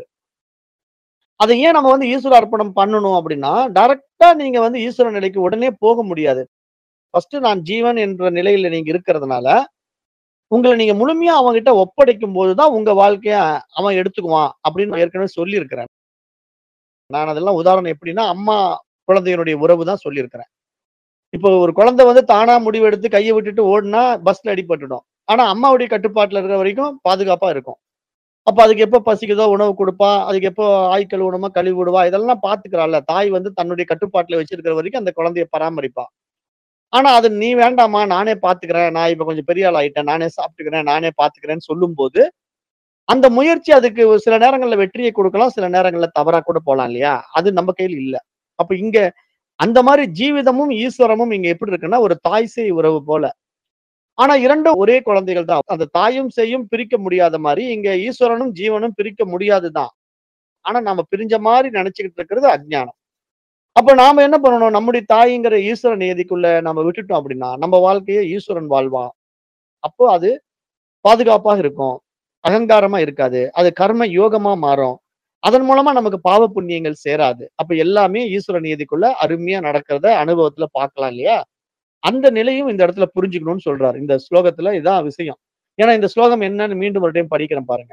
அத ஏன் நம்ம வந்து ஈஸ்வர அர்ப்பணம் பண்ணணும் அப்படின்னா, டைரக்ட்டா நீங்க வந்து ஈஸ்வர நிலைக்கு உடனே போக முடியாது. ஃபர்ஸ்ட் நான் ஜீவன் என்ற நிலையில நீங்க இருக்கிறதுனால, உங்கள நீங்க முழுமையா அவன்கிட்ட ஒப்படைக்கும்போது தான் உங்க வாழ்க்கைய அவன் எடுத்துக்குவான் அப்படின்னு நான் ஏற்கனவே சொல்லியிருக்கிறேன். நான் அதெல்லாம் உதாரணம் எப்படின்னா, அம்மா குழந்தையினுடைய உறவு தான் சொல்லியிருக்கிறேன். இப்போ ஒரு குழந்தை வந்து தானா முடிவெடுத்து கைய விட்டுட்டு ஓடுனா பஸ்ல அடிபட்டுடும். ஆனா அம்மாவுடைய கட்டுப்பாட்டுல இருக்கிற வரைக்கும் பாதுகாப்பா இருக்கும். அப்ப அதுக்கு எப்ப பசிக்குதோ உணவு குடுப்பா, அதுக்கு எப்போ ஆய் கழுவணுமோ கழுவி விடுவா. இதெல்லாம் பார்த்துக்கிறாள்ல. தாய் வந்து தன்னுடைய கட்டுப்பாட்டுல வச்சிருக்கிற வரைக்கும் அந்த குழந்தைய பராமரிப்பா. ஆனா அது நீ வேண்டாம்மா நானே பார்த்துக்கிறேன். நான் இப்ப கொஞ்சம் பெரிய ஆள் ஆயிட்டேன். நானே சாப்பிட்டுக்கிறேன். நானே பார்த்துக்கிறேன்னு சொல்லும்போது, அந்த முயற்சி அதுக்கு ஒரு சில நேரங்கள்ல வெற்றியை குடுக்கலாம். சில நேரங்கள்ல தவறா கூட போலாம் இல்லையா? அது நம்ம கையில இல்ல. அப்ப இங்க அந்த மாரி ஜீவிதமும், ஈஸ்வரமும் இங்க எப்படி இருக்குன்னா, ஒரு தாய் சேய் உறவு போல. ஆனா 2ம் ஒரே குழந்தைகள் தான். அந்த தாயும் சேயும் பிரிக்க முடியாத மாரி, இங்க ஈஸ்வரனும், ஜீவனும் பிரிக்க முடியாது தான். ஆனா நாம பிரிஞ்ச மாரி நெனச்சுக்கிட்டு இருக்கிறது அஞ்ஞானம். அப்ப நாம என்ன பண்ணணும்? நம்முடைய தாய்ங்கிற ஈஸ்வர நியதிக்குள்ள நம்ம விட்டுட்டோம் அப்படின்னா, நம்ம வாழ்க்கைய ஈஸ்வரன் வாழ்வான். அப்போ அது பாதுகாப்பாக இருக்கும். அகங்காரமா இருக்காது. அது கர்ம யோகமா மாறும். அதன் மூலமா நமக்கு பாவ புண்ணியங்கள் சேராது. அப்ப எல்லாமே ஈஸ்வர நியதிக்குள்ள அருமையா நடக்கிறத அனுபவத்துல பார்க்கலாம் இல்லையா? அந்த நிலையும் இந்த இடத்துல புரிஞ்சுக்கணும்னு சொல்றாரு. இந்த ஸ்லோகத்துல இதான் விஷயம். ஏன்னா இந்த ஸ்லோகம் என்னன்னு மீண்டும் ஒரு டைம் படிக்கிறேன் பாருங்க.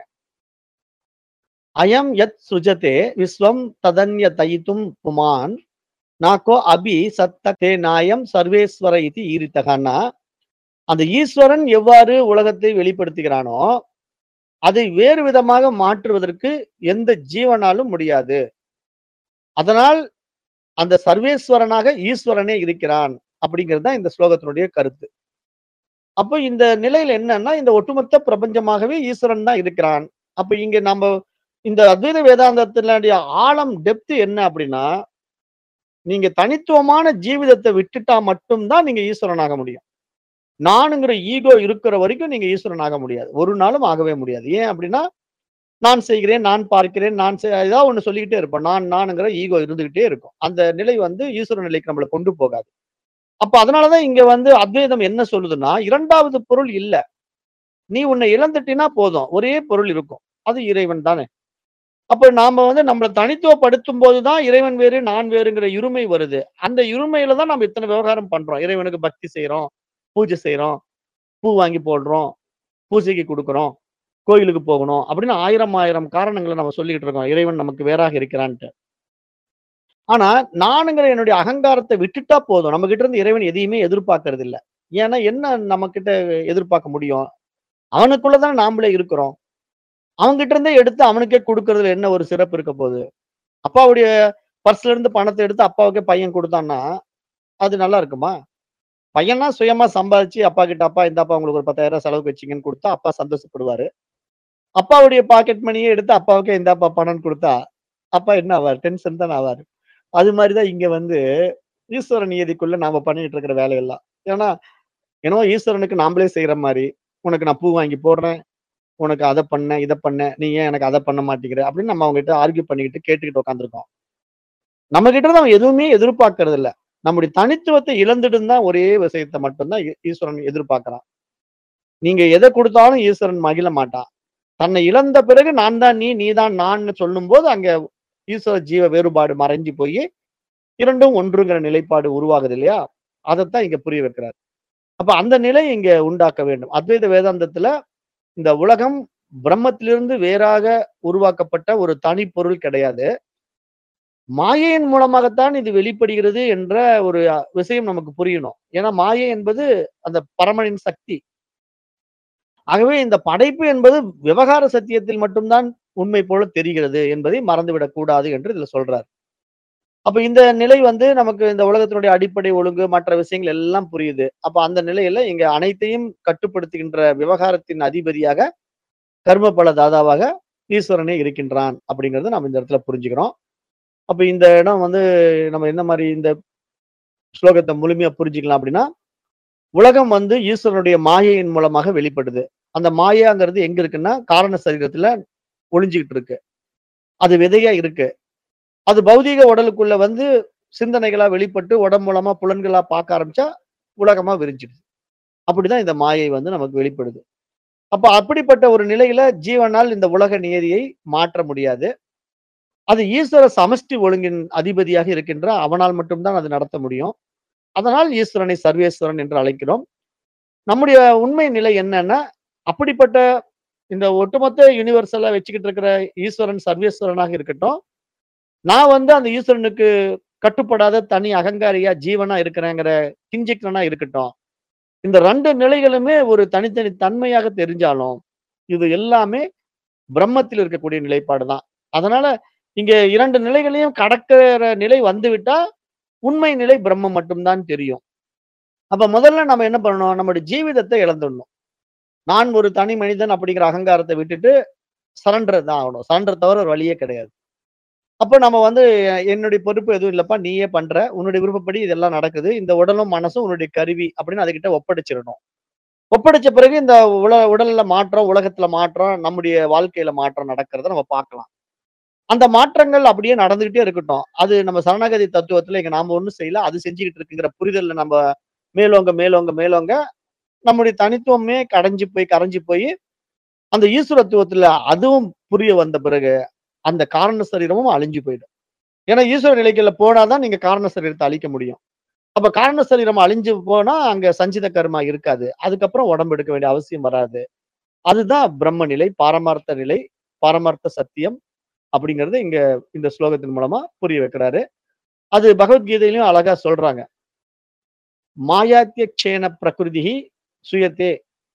அயம் யத் சுஜதே விஸ்வம் ததன்யதயித்தும் புமான் நாகோ அபி சத்த தே நாயம் சர்வேஸ்வர இதி ஈரித்தகன்னா அந்த ஈஸ்வரன் எவ்வாறு உலகத்தை வெளிப்படுத்துகிறானோ அதை வேறு விதமாக மாற்றுவதற்கு எந்த ஜீவனாலும் முடியாது. அதனால் அந்த சர்வேஸ்வரனாக ஈஸ்வரனே இருக்கிறான். அப்படிங்கிறது தான் இந்த ஸ்லோகத்தினுடைய கருத்து. அப்ப இந்த நிலையில என்னன்னா, இந்த ஒட்டுமொத்த பிரபஞ்சமாகவே ஈஸ்வரன் தான் இருக்கிறான். அப்ப இங்க நம்ம இந்த அத்வைத வேதாந்தத்தினுடைய ஆழம் டெப்த் என்ன அப்படின்னா, நீங்க தனித்துவமான ஜீவிதத்த விட்டுட்டா மட்டும் தான் நீங்க ஈஸ்வரனாக முடியும். நானுங்கிற ஈகோ இருக்கிற வரைக்கும் நீங்க ஈஸ்வரன் ஆக முடியாது. ஒரு நாளும் ஆகவே முடியாது. ஏன் அப்படின்னா, நான் செய்கிறேன், நான் பார்க்கிறேன், நான் செ ஏதாவது ஒண்ணு சொல்லிக்கிட்டே இருப்போம். நான் நானுங்கிற ஈகோ இருந்துகிட்டே இருக்கும். அந்த நிலை வந்து ஈஸ்வர நிலைக்கு நம்மள கொண்டு போகாது. அப்ப அதனால தான் இங்க வந்து அத்வைதம் என்ன சொல்லுதுன்னா, 2வது பொருள் இல்ல. நீ உன்னை இழந்துட்டீன்னா போதும். ஒரே பொருள் இருக்கும். அது இறைவன் தானே. அப்ப நாம வந்து நம்மள தனித்துவப்படுத்தும்போது தான் இறைவன் வேறு, நான் வேறுங்கிற இருமை வருது. அந்த இருமையில தான் நம்ம இத்தன விவகாரம் பண்றோம். இறைவனுக்கு பக்தி செய்றோம், பூஜை செய்றோம், பூ வாங்கி போடுறோம், பூஜைக்கு குடுக்குறோம், கோயிலுக்கு போகணும் அப்படின்னு 1000 1000 காரணங்கள நம்ம சொல்லிக்கிட்டு இருக்கோம். இறைவன் நமக்கு வேறாக இருக்கிறான்ட்டு. ஆனா நானுங்கிற என்னுடைய அகங்காரத்தை விட்டுட்டா போதும் நம்ம கிட்ட இருந்து இறைவன் எதையுமே எதிர்பார்க்கறது இல்ல ஏன்னா என்ன நம்ம கிட்ட எதிர்பார்க்க முடியும் அவனுக்குள்ளதான் நாமளே இருக்கிறோம் அவன்கிட்ட இருந்தே எடுத்து அவனுக்கே கொடுக்கறதுல என்ன ஒரு சிறப்பு இருக்க போகுது அப்பாவுடைய பர்ஸ்ல இருந்து பணத்தை எடுத்து அப்பாவுக்கே பையன் கொடுத்தான்னா அது நல்லா இருக்குமா பையனா சுயமா சம்பாதிச்சு அப்பா கிட்ட அப்பா இந்த அப்பா உங்களுக்கு ஒரு பத்தாயிரம் ரூபாய் செலவுக்கு வச்சீங்கன்னு கொடுத்தா அப்பா சந்தோஷப்படுவாரு அப்பாவுடைய பாக்கெட் மணியை எடுத்து அப்பாவுக்கே இந்த அப்பா பணம் கொடுத்தா அப்பா என்ன ஆவார் டென்ஷன் தான் ஆவார் அது மாதிரிதான் இங்க வந்து ஈஸ்வர நியதிக்குள்ள நாம பண்ணிட்டு இருக்கிற வேலையெல்லாம் ஏன்னா ஏன்னோ ஈஸ்வரனுக்கு நாமளே செய்யற மாதிரி உனக்கு நான் பூ வாங்கி போடுறேன் உனக்கு அதை பண்ண இதை பண்ண நீ ஏன் எனக்கு அதை பண்ண மாட்டேங்கிற அப்படின்னு நம்ம அவங்க கிட்ட ஆர்கியூ பண்ணிக்கிட்டு கேட்டுக்கிட்டு உட்காந்துருக்கோம் நம்ம கிட்ட இருந்து அவன் எதுவுமே எதிர்பார்க்கறது இல்ல நம்முடைய தனித்துவத்தை இழந்துட்டு தான் ஒரே விஷயத்தை மட்டும்தான் ஈ- ஈஸ்வரன் எதிர்பார்க்கறான் நீங்க எதை கொடுத்தாலும் ஈஸ்வரன் மகிழ மாட்டான் தன்னை இழந்த பிறகு நான் தான் நீ நீ தான் நான் சொல்லும் போது அங்க ஈஸ்வர ஜீவ வேறுபாடு மறைஞ்சு போய் இரண்டும் ஒன்றுங்கிற நிலைப்பாடு உருவாகுது இல்லையா அதைத்தான் இங்க புரிய வைக்கிறார் அப்ப அந்த நிலை இங்க உண்டாக்க வேண்டும் அத்வைத வேதாந்தத்துல இந்த உலகம் பிரம்மத்திலிருந்து வேறாக உருவாக்கப்பட்ட ஒரு தனி பொருள் கிடையாது மாயையின் மூலமாகத்தான் இது வெளிப்படுகிறது என்ற ஒரு அஹ், விஷயம் நமக்கு புரியணும் ஏன்னா மாயை என்பது அந்த பரமனின் சக்தி ஆகவே இந்த படைப்பு என்பது விவகார சத்தியத்தில் மட்டும்தான் உண்மை போல தெரிகிறது என்பதை மறந்துவிடக் கூடாது என்று இதுல சொல்றார் அப்ப இந்த நிலை வந்து நமக்கு இந்த உலகத்தினுடைய அடிப்படை ஒழுங்கு மற்ற விஷயங்கள் எல்லாம் புரியுது அப்ப அந்த நிலையில இங்க அனைத்தையும் கட்டுப்படுத்துகின்ற விவகாரத்தின் அதிபதியாக கர்ம பல தாதாவாக ஈஸ்வரனே இருக்கின்றான் அப்படிங்கறத நம்ம இந்த இடத்துல புரிஞ்சுக்கிறோம் அப்ப இந்த இடம் வந்து நம்ம என்ன மாதிரி இந்த ஸ்லோகத்தை முழுமையா புரிஞ்சுக்கலாம் அப்படின்னா உலகம் வந்து ஈஸ்வரனுடைய மாயையின் மூலமாக வெளிப்படுது அந்த மாயாங்கிறது எங்க இருக்குன்னா காரண சரீரத்துல ஒளிஞ்சுக்கிட்டு இருக்கு அது விதையா இருக்கு அது பௌதீக உடலுக்குள்ள வந்து சிந்தனைகளா வெளிப்பட்டு உடம்பு மூலமா புலன்களா பார்க்க ஆரம்பிச்சா உலகமா விரிஞ்சிடுது அப்படிதான் இந்த மாயை வந்து நமக்கு வெளிப்படுது அப்ப அப்படிப்பட்ட ஒரு நிலையில ஜீவனால் இந்த உலக நியதியை மாற்ற முடியாது அது ஈஸ்வர சமஷ்டி ஒழுங்கின் அதிபதியாக இருக்கின்ற அவனால் மட்டும்தான் அது நடத்த முடியும் அதனால் ஈஸ்வரனை சர்வேஸ்வரன் என்று அழைக்கிறோம் நம்முடைய உண்மை நிலை என்னன்னா அப்படிப்பட்ட இந்த ஒட்டுமொத்த யூனிவர்சலா வச்சுக்கிட்டு இருக்கிற ஈஸ்வரன் சர்வேஸ்வரனாக இருக்கட்டும் நான் வந்து அந்த ஈஸ்வரனுக்கு கட்டுப்படாத தனி அகங்காரியா ஜீவனா இருக்கிறேங்கிற கிஞ்சிக்கனா இருக்கட்டும் இந்த ரெண்டு நிலைகளுமே ஒரு தனித்தனி தன்மையாக தெரிஞ்சாலும் இது எல்லாமே பிரம்மத்தில் இருக்கக்கூடிய நிலைப்பாடு தான் அதனால இங்க இரண்டு நிலைகளையும் கடக்கிற நிலை வந்துவிட்டா உண்மை நிலை பிரம்மம் மட்டும்தான் தெரியும் அப்ப முதல்ல நம்ம என்ன பண்ணணும் நம்மளுடைய ஜீவிதத்தை இழந்துடணும் நான் ஒரு தனி மனிதன் அப்படிங்கிற அகங்காரத்தை விட்டுட்டு சரண்டர் தான் ஆகணும் சரண்டர் தவிர ஒரு வழியே கிடையாது அப்ப நம்ம வந்து என்னுடைய பொறுப்பு எதுவும் இல்லப்பா நீயே பண்ற உன்னுடைய விருப்பப்படி இதெல்லாம் நடக்குது இந்த உடலும் மனசும் உன்னுடைய கருவி அப்படின்னு அதுகிட்ட ஒப்படைச்சிடணும் ஒப்படைச்ச பிறகு இந்த உல உடல்ல மாற்றம் உலகத்துல மாற்றம் நம்முடைய வாழ்க்கையில மாற்றம் நடக்கிறத நம்ம பார்க்கலாம் அந்த மாற்றங்கள் அப்படியே நடந்துகிட்டே இருக்கட்டும் அது நம்ம சரணாகதி தத்துவத்துல இங்க நாம ஒண்ணும் செய்யல அது செஞ்சுக்கிட்டு இருக்குங்கிற புரிதல்ல நம்ம மேலோங்க மேலோங்க மேலோங்க நம்முடைய தனித்துவமே கடைஞ்சு போய் கரைஞ்சு போய் அந்த ஈஸ்வரத்துவத்துல அதுவும் புரிய வந்த பிறகு அந்த காரண சரீரமும் அழிஞ்சு போயிடும் ஏன்னா ஈஸ்வர நிலைக்குள்ள போனாதான் நீங்க காரண சரீரத்தை அழிக்க முடியும் அப்ப காரண சரீரம் அழிஞ்சு போனா அங்க சஞ்சித கர்மா இருக்காது அதுக்கப்புறம் உடம்பு எடுக்க வேண்டிய அவசியம் வராது அதுதான் பிரம்ம நிலை பாரமார்த்த நிலை பாரமார்த்த சத்தியம் அப்படிங்கறது இங்க இந்த ஸ்லோகத்தின் மூலமா புரிய வைக்கிறாரு அது பகவத்கீதையிலும் அழகா சொல்றாங்க மாயாத்திய க்ஷேன பிரகிருதி சுயத்தே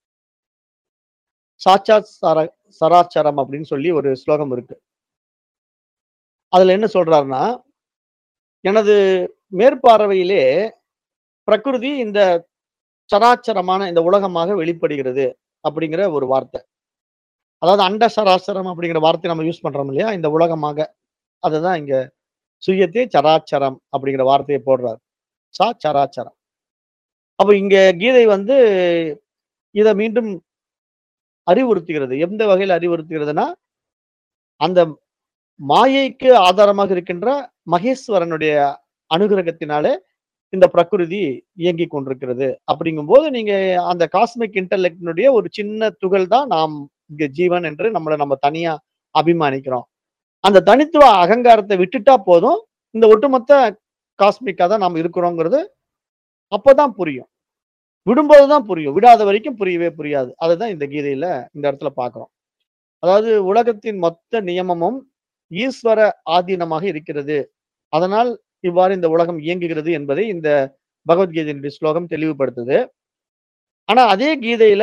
சாட்சாத் சர சராச்சரம் அப்படின்னு சொல்லி ஒரு ஸ்லோகம் இருக்கு அதுல என்ன சொல்றாருன்னா எனது மேற்பார்வையிலே பிரகிருதி இந்த சராச்சரமான இந்த உலகமாக வெளிப்படுகிறது அப்படிங்கிற ஒரு வார்த்தை அதாவது அண்ட சராச்சரம் அப்படிங்கிற வார்த்தை நம்ம யூஸ் பண்றோம் இல்லையா இந்த உலகமாக அதுதான் இங்க சுயத்தே சராச்சரம் அப்படிங்கிற வார்த்தையை போடுறாரு சா சராச்சரம் அப்ப இங்க கீதை வந்து இதை மீண்டும் அறிவுறுத்துகிறது எந்த வகையில் அறிவுறுத்துகிறதுனா அந்த மாயைக்கு ஆதாரமாக இருக்கின்ற மகேஸ்வரனுடைய அனுகிரகத்தினாலே இந்த பிரகிருதி இயங்கி கொண்டிருக்கிறது அப்படிங்கும்போது நீங்க அந்த காஸ்மிக் இன்டர்லெக்டினுடைய ஒரு சின்ன துகள் தான் நாம் இங்க ஜீவன் என்று நம்மளை நம்ம தனியா அபிமானிக்கிறோம் அந்த தனித்துவ அகங்காரத்தை விட்டுட்டா போதும் இந்த ஒட்டுமொத்த காஸ்மிக்கா தான் நாம் இருக்கிறோங்கிறது அப்பதான் புரியும் விடும்போதுதான் புரியும் விடாத வரைக்கும் புரியவே புரியாது அதுதான் இந்த கீதையில இந்த இடத்துல பார்க்கிறோம் அதாவது உலகத்தின் மொத்த நியமமும் ஈஸ்வர ஆதீனமாக இருக்கிறது அதனால் இவ்வாறு இந்த உலகம் இயங்குகிறது என்பதை இந்த பகவத்கீதையினுடைய ஸ்லோகம் தெளிவுபடுத்துது. ஆனா அதே கீதையில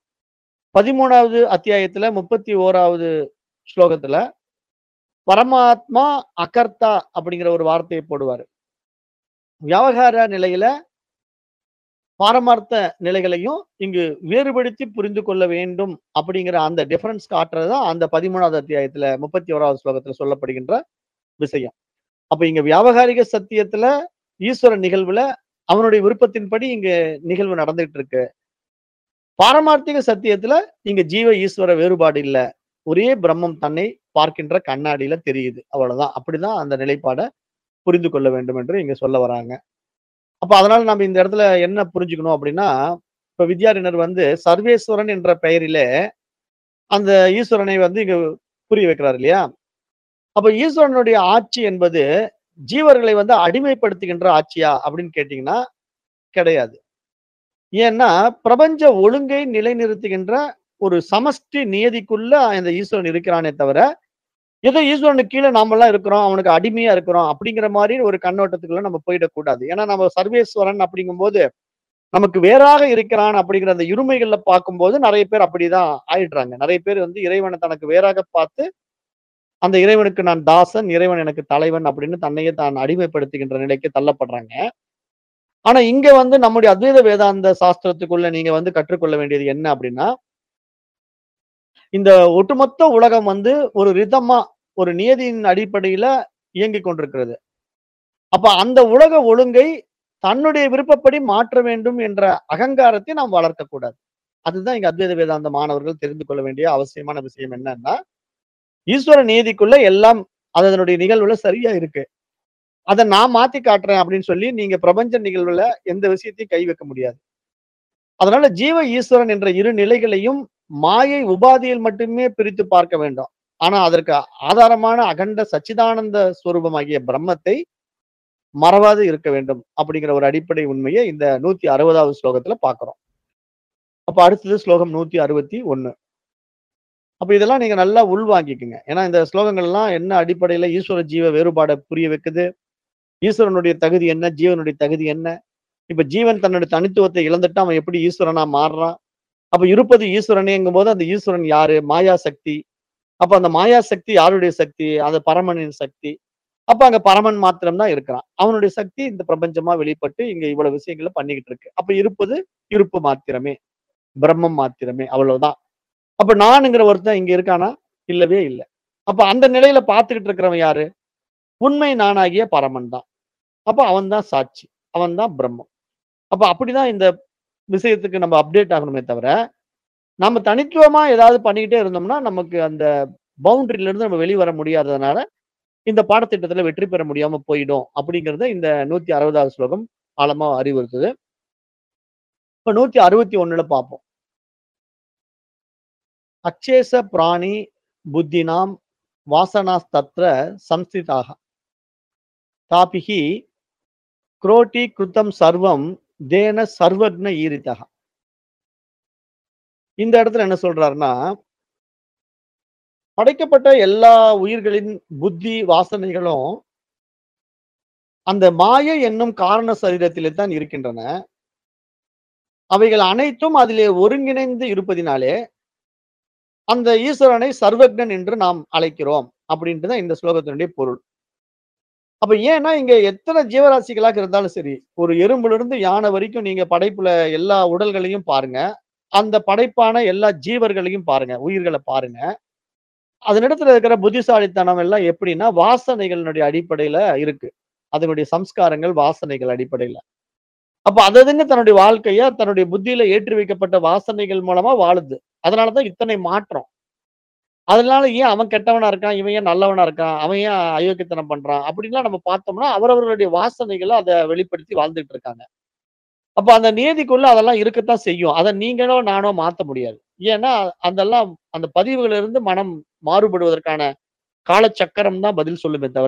13வது அத்தியாயத்துல 31வது ஸ்லோகத்துல, பரமாத்மா அகர்த்தா அப்படிங்கிற ஒரு வார்த்தைய போடுவாரு. வியாவகார நிலையில பாரமார்த்த நிலைகளையும் இங்கு வேறுபடுத்தி புரிந்து கொள்ள வேண்டும் அப்படிங்கிற அந்த டிஃபரன்ஸ் காட்டுறது தான் அந்த 13வது அத்தியாயத்துல 31வது ஸ்லோகத்துல சொல்லப்படுகின்ற விஷயம். அப்ப இங்க வியாவகாரிக சத்தியத்துல ஈஸ்வர நிகழ்வுல அவனுடைய விருப்பத்தின்படி இங்க நிகழ்வு நடந்துட்டு இருக்கு. பாரமார்த்திக சத்தியத்துல இங்க ஜீவ ஈஸ்வர வேறுபாடு இல்ல. ஒரே பிரம்மம் தன்னை பார்க்கின்ற கண்ணாடியில தெரியுது. அவ்வளவுதான். அப்படிதான் அந்த நிலைப்பாட புரிந்து கொள்ள வேண்டும் என்று இங்க சொல்ல வராங்க. அப்ப அதனால நம்ம இந்த இடத்துல என்ன புரிஞ்சுக்கணும் அப்படின்னா, இப்ப வித்யாரண்யர் வந்து சர்வேஸ்வரன் என்ற பெயரிலே அந்த ஈஸ்வரனை வந்து இங்க புரிய வைக்கிறார் இல்லையா? அப்ப ஈஸ்வரனுடைய ஆட்சி என்பது ஜீவர்களை வந்து அடிமைப்படுத்துகின்ற ஆட்சியா அப்படின்னு கேட்டீங்கன்னா, கிடையாது. ஏன்னா, பிரபஞ்ச ஒழுங்கை நிலைநிறுத்துகின்ற ஒரு சமஷ்டி நியதிக்குள்ள அந்த ஈஸ்வரன் இருக்கிறானே தவிர, ஏதோ ஈஸ்வரனுக்கு கீழ நாமெல்லாம் இருக்கிறோம், அவனுக்கு அடிமையா இருக்கிறோம் அப்படிங்கிற மாரி ஒரு கண்ணோட்டத்துக்குள்ள நம்ம போயிடக்கூடாது. ஏன்னா நம்ம சர்வேஸ்வரன் அப்படிங்கும்போது, நமக்கு வேறாக இருக்கிறான் அப்படிங்கிற அந்த இருமைகள்ல பார்க்கும்போது நெறைய பேர் அப்படிதான் ஆயிடுறாங்க. நெறைய பேர் வந்து இறைவன தனக்கு வேறாக பார்த்து, அந்த இறைவனுக்கு நான் தாசன், இறைவன் எனக்கு தலைவன் அப்படின்னு தன்னையே தான் அடிமைப்படுத்துகின்ற நிலைக்கு தள்ளப்படுறாங்க. ஆனா இங்க வந்து நம்முடைய அத்வைத வேதாந்த சாஸ்திரத்துக்குள்ள நீங்க வந்து கற்றுக்கொள்ள வேண்டியது என்ன அப்படின்னா இந்த ஒட்டுமொத்த உலகம் வந்து ஒரு ரிதமா, ஒரு நியதியின் அடிப்படையில இயங்கிக் கொண்டிருக்கிறது. அப்ப அந்த உலக ஒழுங்கை தன்னுடைய விருப்பப்படி மாற்ற வேண்டும் என்ற அகங்காரத்தை நாம் வளர்க்கக்கூடாது. அதுதான் இங்க அத்வைத வேதாந்த மாணவர்கள் தெரிந்து கொள்ள வேண்டிய அவசியமான விஷயம் என்னன்னா, ஈஸ்வர நியதிக்குள்ள எல்லாம் அது அதனுடைய நிகழ்வுல சரியா இருக்கு. அத நான் மாத்தி காட்டுறேன் அப்படின்னு சொல்லி நீங்க பிரபஞ்ச நிகழ்வுல எந்த விஷயத்தையும் கை வைக்க முடியாது. அதனால ஜீவ ஈஸ்வரன் என்ற இரு நிலைகளையும் மாயை உபாதியில் மட்டுமே பிரித்து பார்க்க வேண்டும். ஆனா அதற்கு ஆதாரமான அகண்ட சச்சிதானந்த ஸ்வரூபமாகிய பிரம்மத்தை மறவாது இருக்க வேண்டும். அப்படிங்கிற ஒரு அடிப்படை உண்மையை இந்த 160வது ஸ்லோகத்துல பார்க்கிறோம். அப்ப அடுத்தது ஸ்லோகம் 161. அப்ப இதெல்லாம் நீங்க நல்லா உள்வாங்கிக்குங்க. ஏன்னா இந்த ஸ்லோகங்கள் எல்லாம் என்ன அடிப்படையில ஈஸ்வர ஜீவ வேறுபாட புரிய வைக்குது. ஈஸ்வரனுடைய தகுதி என்ன? ஜீவனுடைய தகுதி என்ன? இப்ப ஜீவன் தன்னுடைய தனித்துவத்தை இழந்துட்டு அவன் எப்படி ஈஸ்வரனா மாறுறான்? அப்ப இருப்பது ஈஸ்வரனேங்கும்போது அந்த ஈஸ்வரன் யாரு? மாயா சக்தி. அப்ப அந்த மாயா சக்தி யாருடைய சக்தி? அது பரமனின் சக்தி. அப்ப அங்க பரமன் மாத்திரம் தான் இருக்கிறான். அவனுடைய சக்தி இந்த பிரபஞ்சமா வெளிப்பட்டு இங்க இவ்வளவு விஷயங்கள பண்ணிக்கிட்டு இருக்கு. அப்ப இருப்பது இருப்பு மாத்திரமே. பிரம்மம் மாத்திரமே. அவ்வளவுதான். அப்ப நானுங்கிற ஒருத்தன் இங்க இருக்கானா? இல்லவே இல்ல. அப்ப அந்த நிலையில பார்த்துக்கிட்டு இருக்கிறவன் யாரு? உண்மை நானாகிய பரமன் தான். அப்ப அவன் தான் சாட்சி. அவன் தான் பிரம்மம். அப்ப அப்படிதான் இந்த விஷயத்துக்கு நம்ம அப்டேட் ஆகணுமே தவிர, நம்ம தனித்துவமா ஏதாவது பண்ணிக்கிட்டே இருந்தோம்னா, நமக்கு அந்த பவுண்டரில இருந்து நம்ம வெளிய வர முடியாததுனால, இந்த பாடத்திட்டத்துல வெற்றி பெற முடியாம போயிடும். அப்படிங்கிறத இந்த 160வது ஸ்லோகம் ஆழமா அறிவுறுத்துது. இப்ப 161ல பார்ப்போம். அக்ஷேச பிராணி புத்தினாம் வாசனாஸ்தத்ர சம்ஸ்திதாக. தாபிஹி குரோட்டி கிருத்தம் சர்வம் தேன சர்வக்ன ஈரிதः. இந்த இடத்துல என்ன சொல்றாருன்னா படைக்கப்பட்ட எல்லா உயிர்களின் புத்தி, வாசனைகளும் அந்த மாயை என்னும் காரண சரீரத்திலே தான் இருக்கின்றன. அவைகள் அனைத்தும் அதிலே ஒருங்கிணைந்து இருப்பதினாலே, அந்த ஈஸ்வரனை சர்வக்ஞன் என்று நாம் அழைக்கிறோம். அப்படின்ட்டு தான் இந்த ஸ்லோகத்தினுடைய பொருள். அப்ப ஏன்னா, இங்க எத்தன ஜீவராசிகளாக இருந்தாலும் சரி, ஒரு எறும்பிலிருந்து யானை வரைக்கும் நீங்க படைப்புல எல்லா உடல்களையும் பாருங்க. அந்த படைப்பான எல்லா ஜீவர்களையும் பாருங்க. உயிர்கள பாருங்க. அதனிடத்துல இருக்கிற புத்திசாலித்தனம் எல்லாம் எப்படின்னா, வாசனைகளினுடைய அடிப்படையில இருக்கு. அதனுடைய சம்ஸ்காரங்கள், வாசனைகள் அடிப்படையில. அப்ப அது அதுன்னு தன்னுடைய வாழ்க்கைய தன்னுடைய புத்தியில ஏற்றி வைக்கப்பட்ட வாசனைகள் மூலமா வாழுது. அதனால தான் இத்தனை மாற்றம். அதனால ஏன் அவன் கெட்டவனா இருக்கான்? இவன் ஏன் நல்லவனா இருக்கான்? அவன் ஏன் அயோக்கியத்தனம் பண்றான்? அப்படின்லாம் நம்ம பார்த்தோம்னா, அவரவர்களுடைய வாசனைகள அத வெளிப்படுத்தி வாழ்ந்துட்டு இருக்காங்க. அப்ப அந்த நியதிக்குள்ள அதெல்லாம் இருக்கத்தான் செய்யும். அத நீங்களோ, நானோ மாத்த முடியாது. ஏன்னா, அதெல்லாம் அந்த பதிவுகளிலிருந்து மனம் மாறுபடுவதற்கான காலச்சக்கரம் தான் பதில் சொல்லுமே தவிர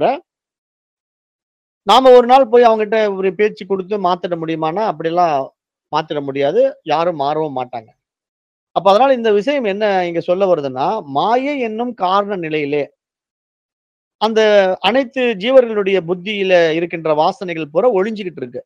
நாம ஒரு நாள் போய் அவங்ககிட்ட ஒரு பேச்சு குடுத்து மாத்திட முடியுமான்னா, அப்படிலாம் மாத்திட முடியாது. யாரும் மாறவும் மாட்டாங்க. அப்ப அதனால இந்த விஷயம் என்ன இங்க சொல்ல வருதுன்னா, மாயை என்னும் காரண நிலையிலே அந்த அனைத்து ஜீவர்களுடைய புத்தியில இருக்கின்ற வாசனைகள் பூரா ஒளிஞ்சுகிட்டு இருக்கு.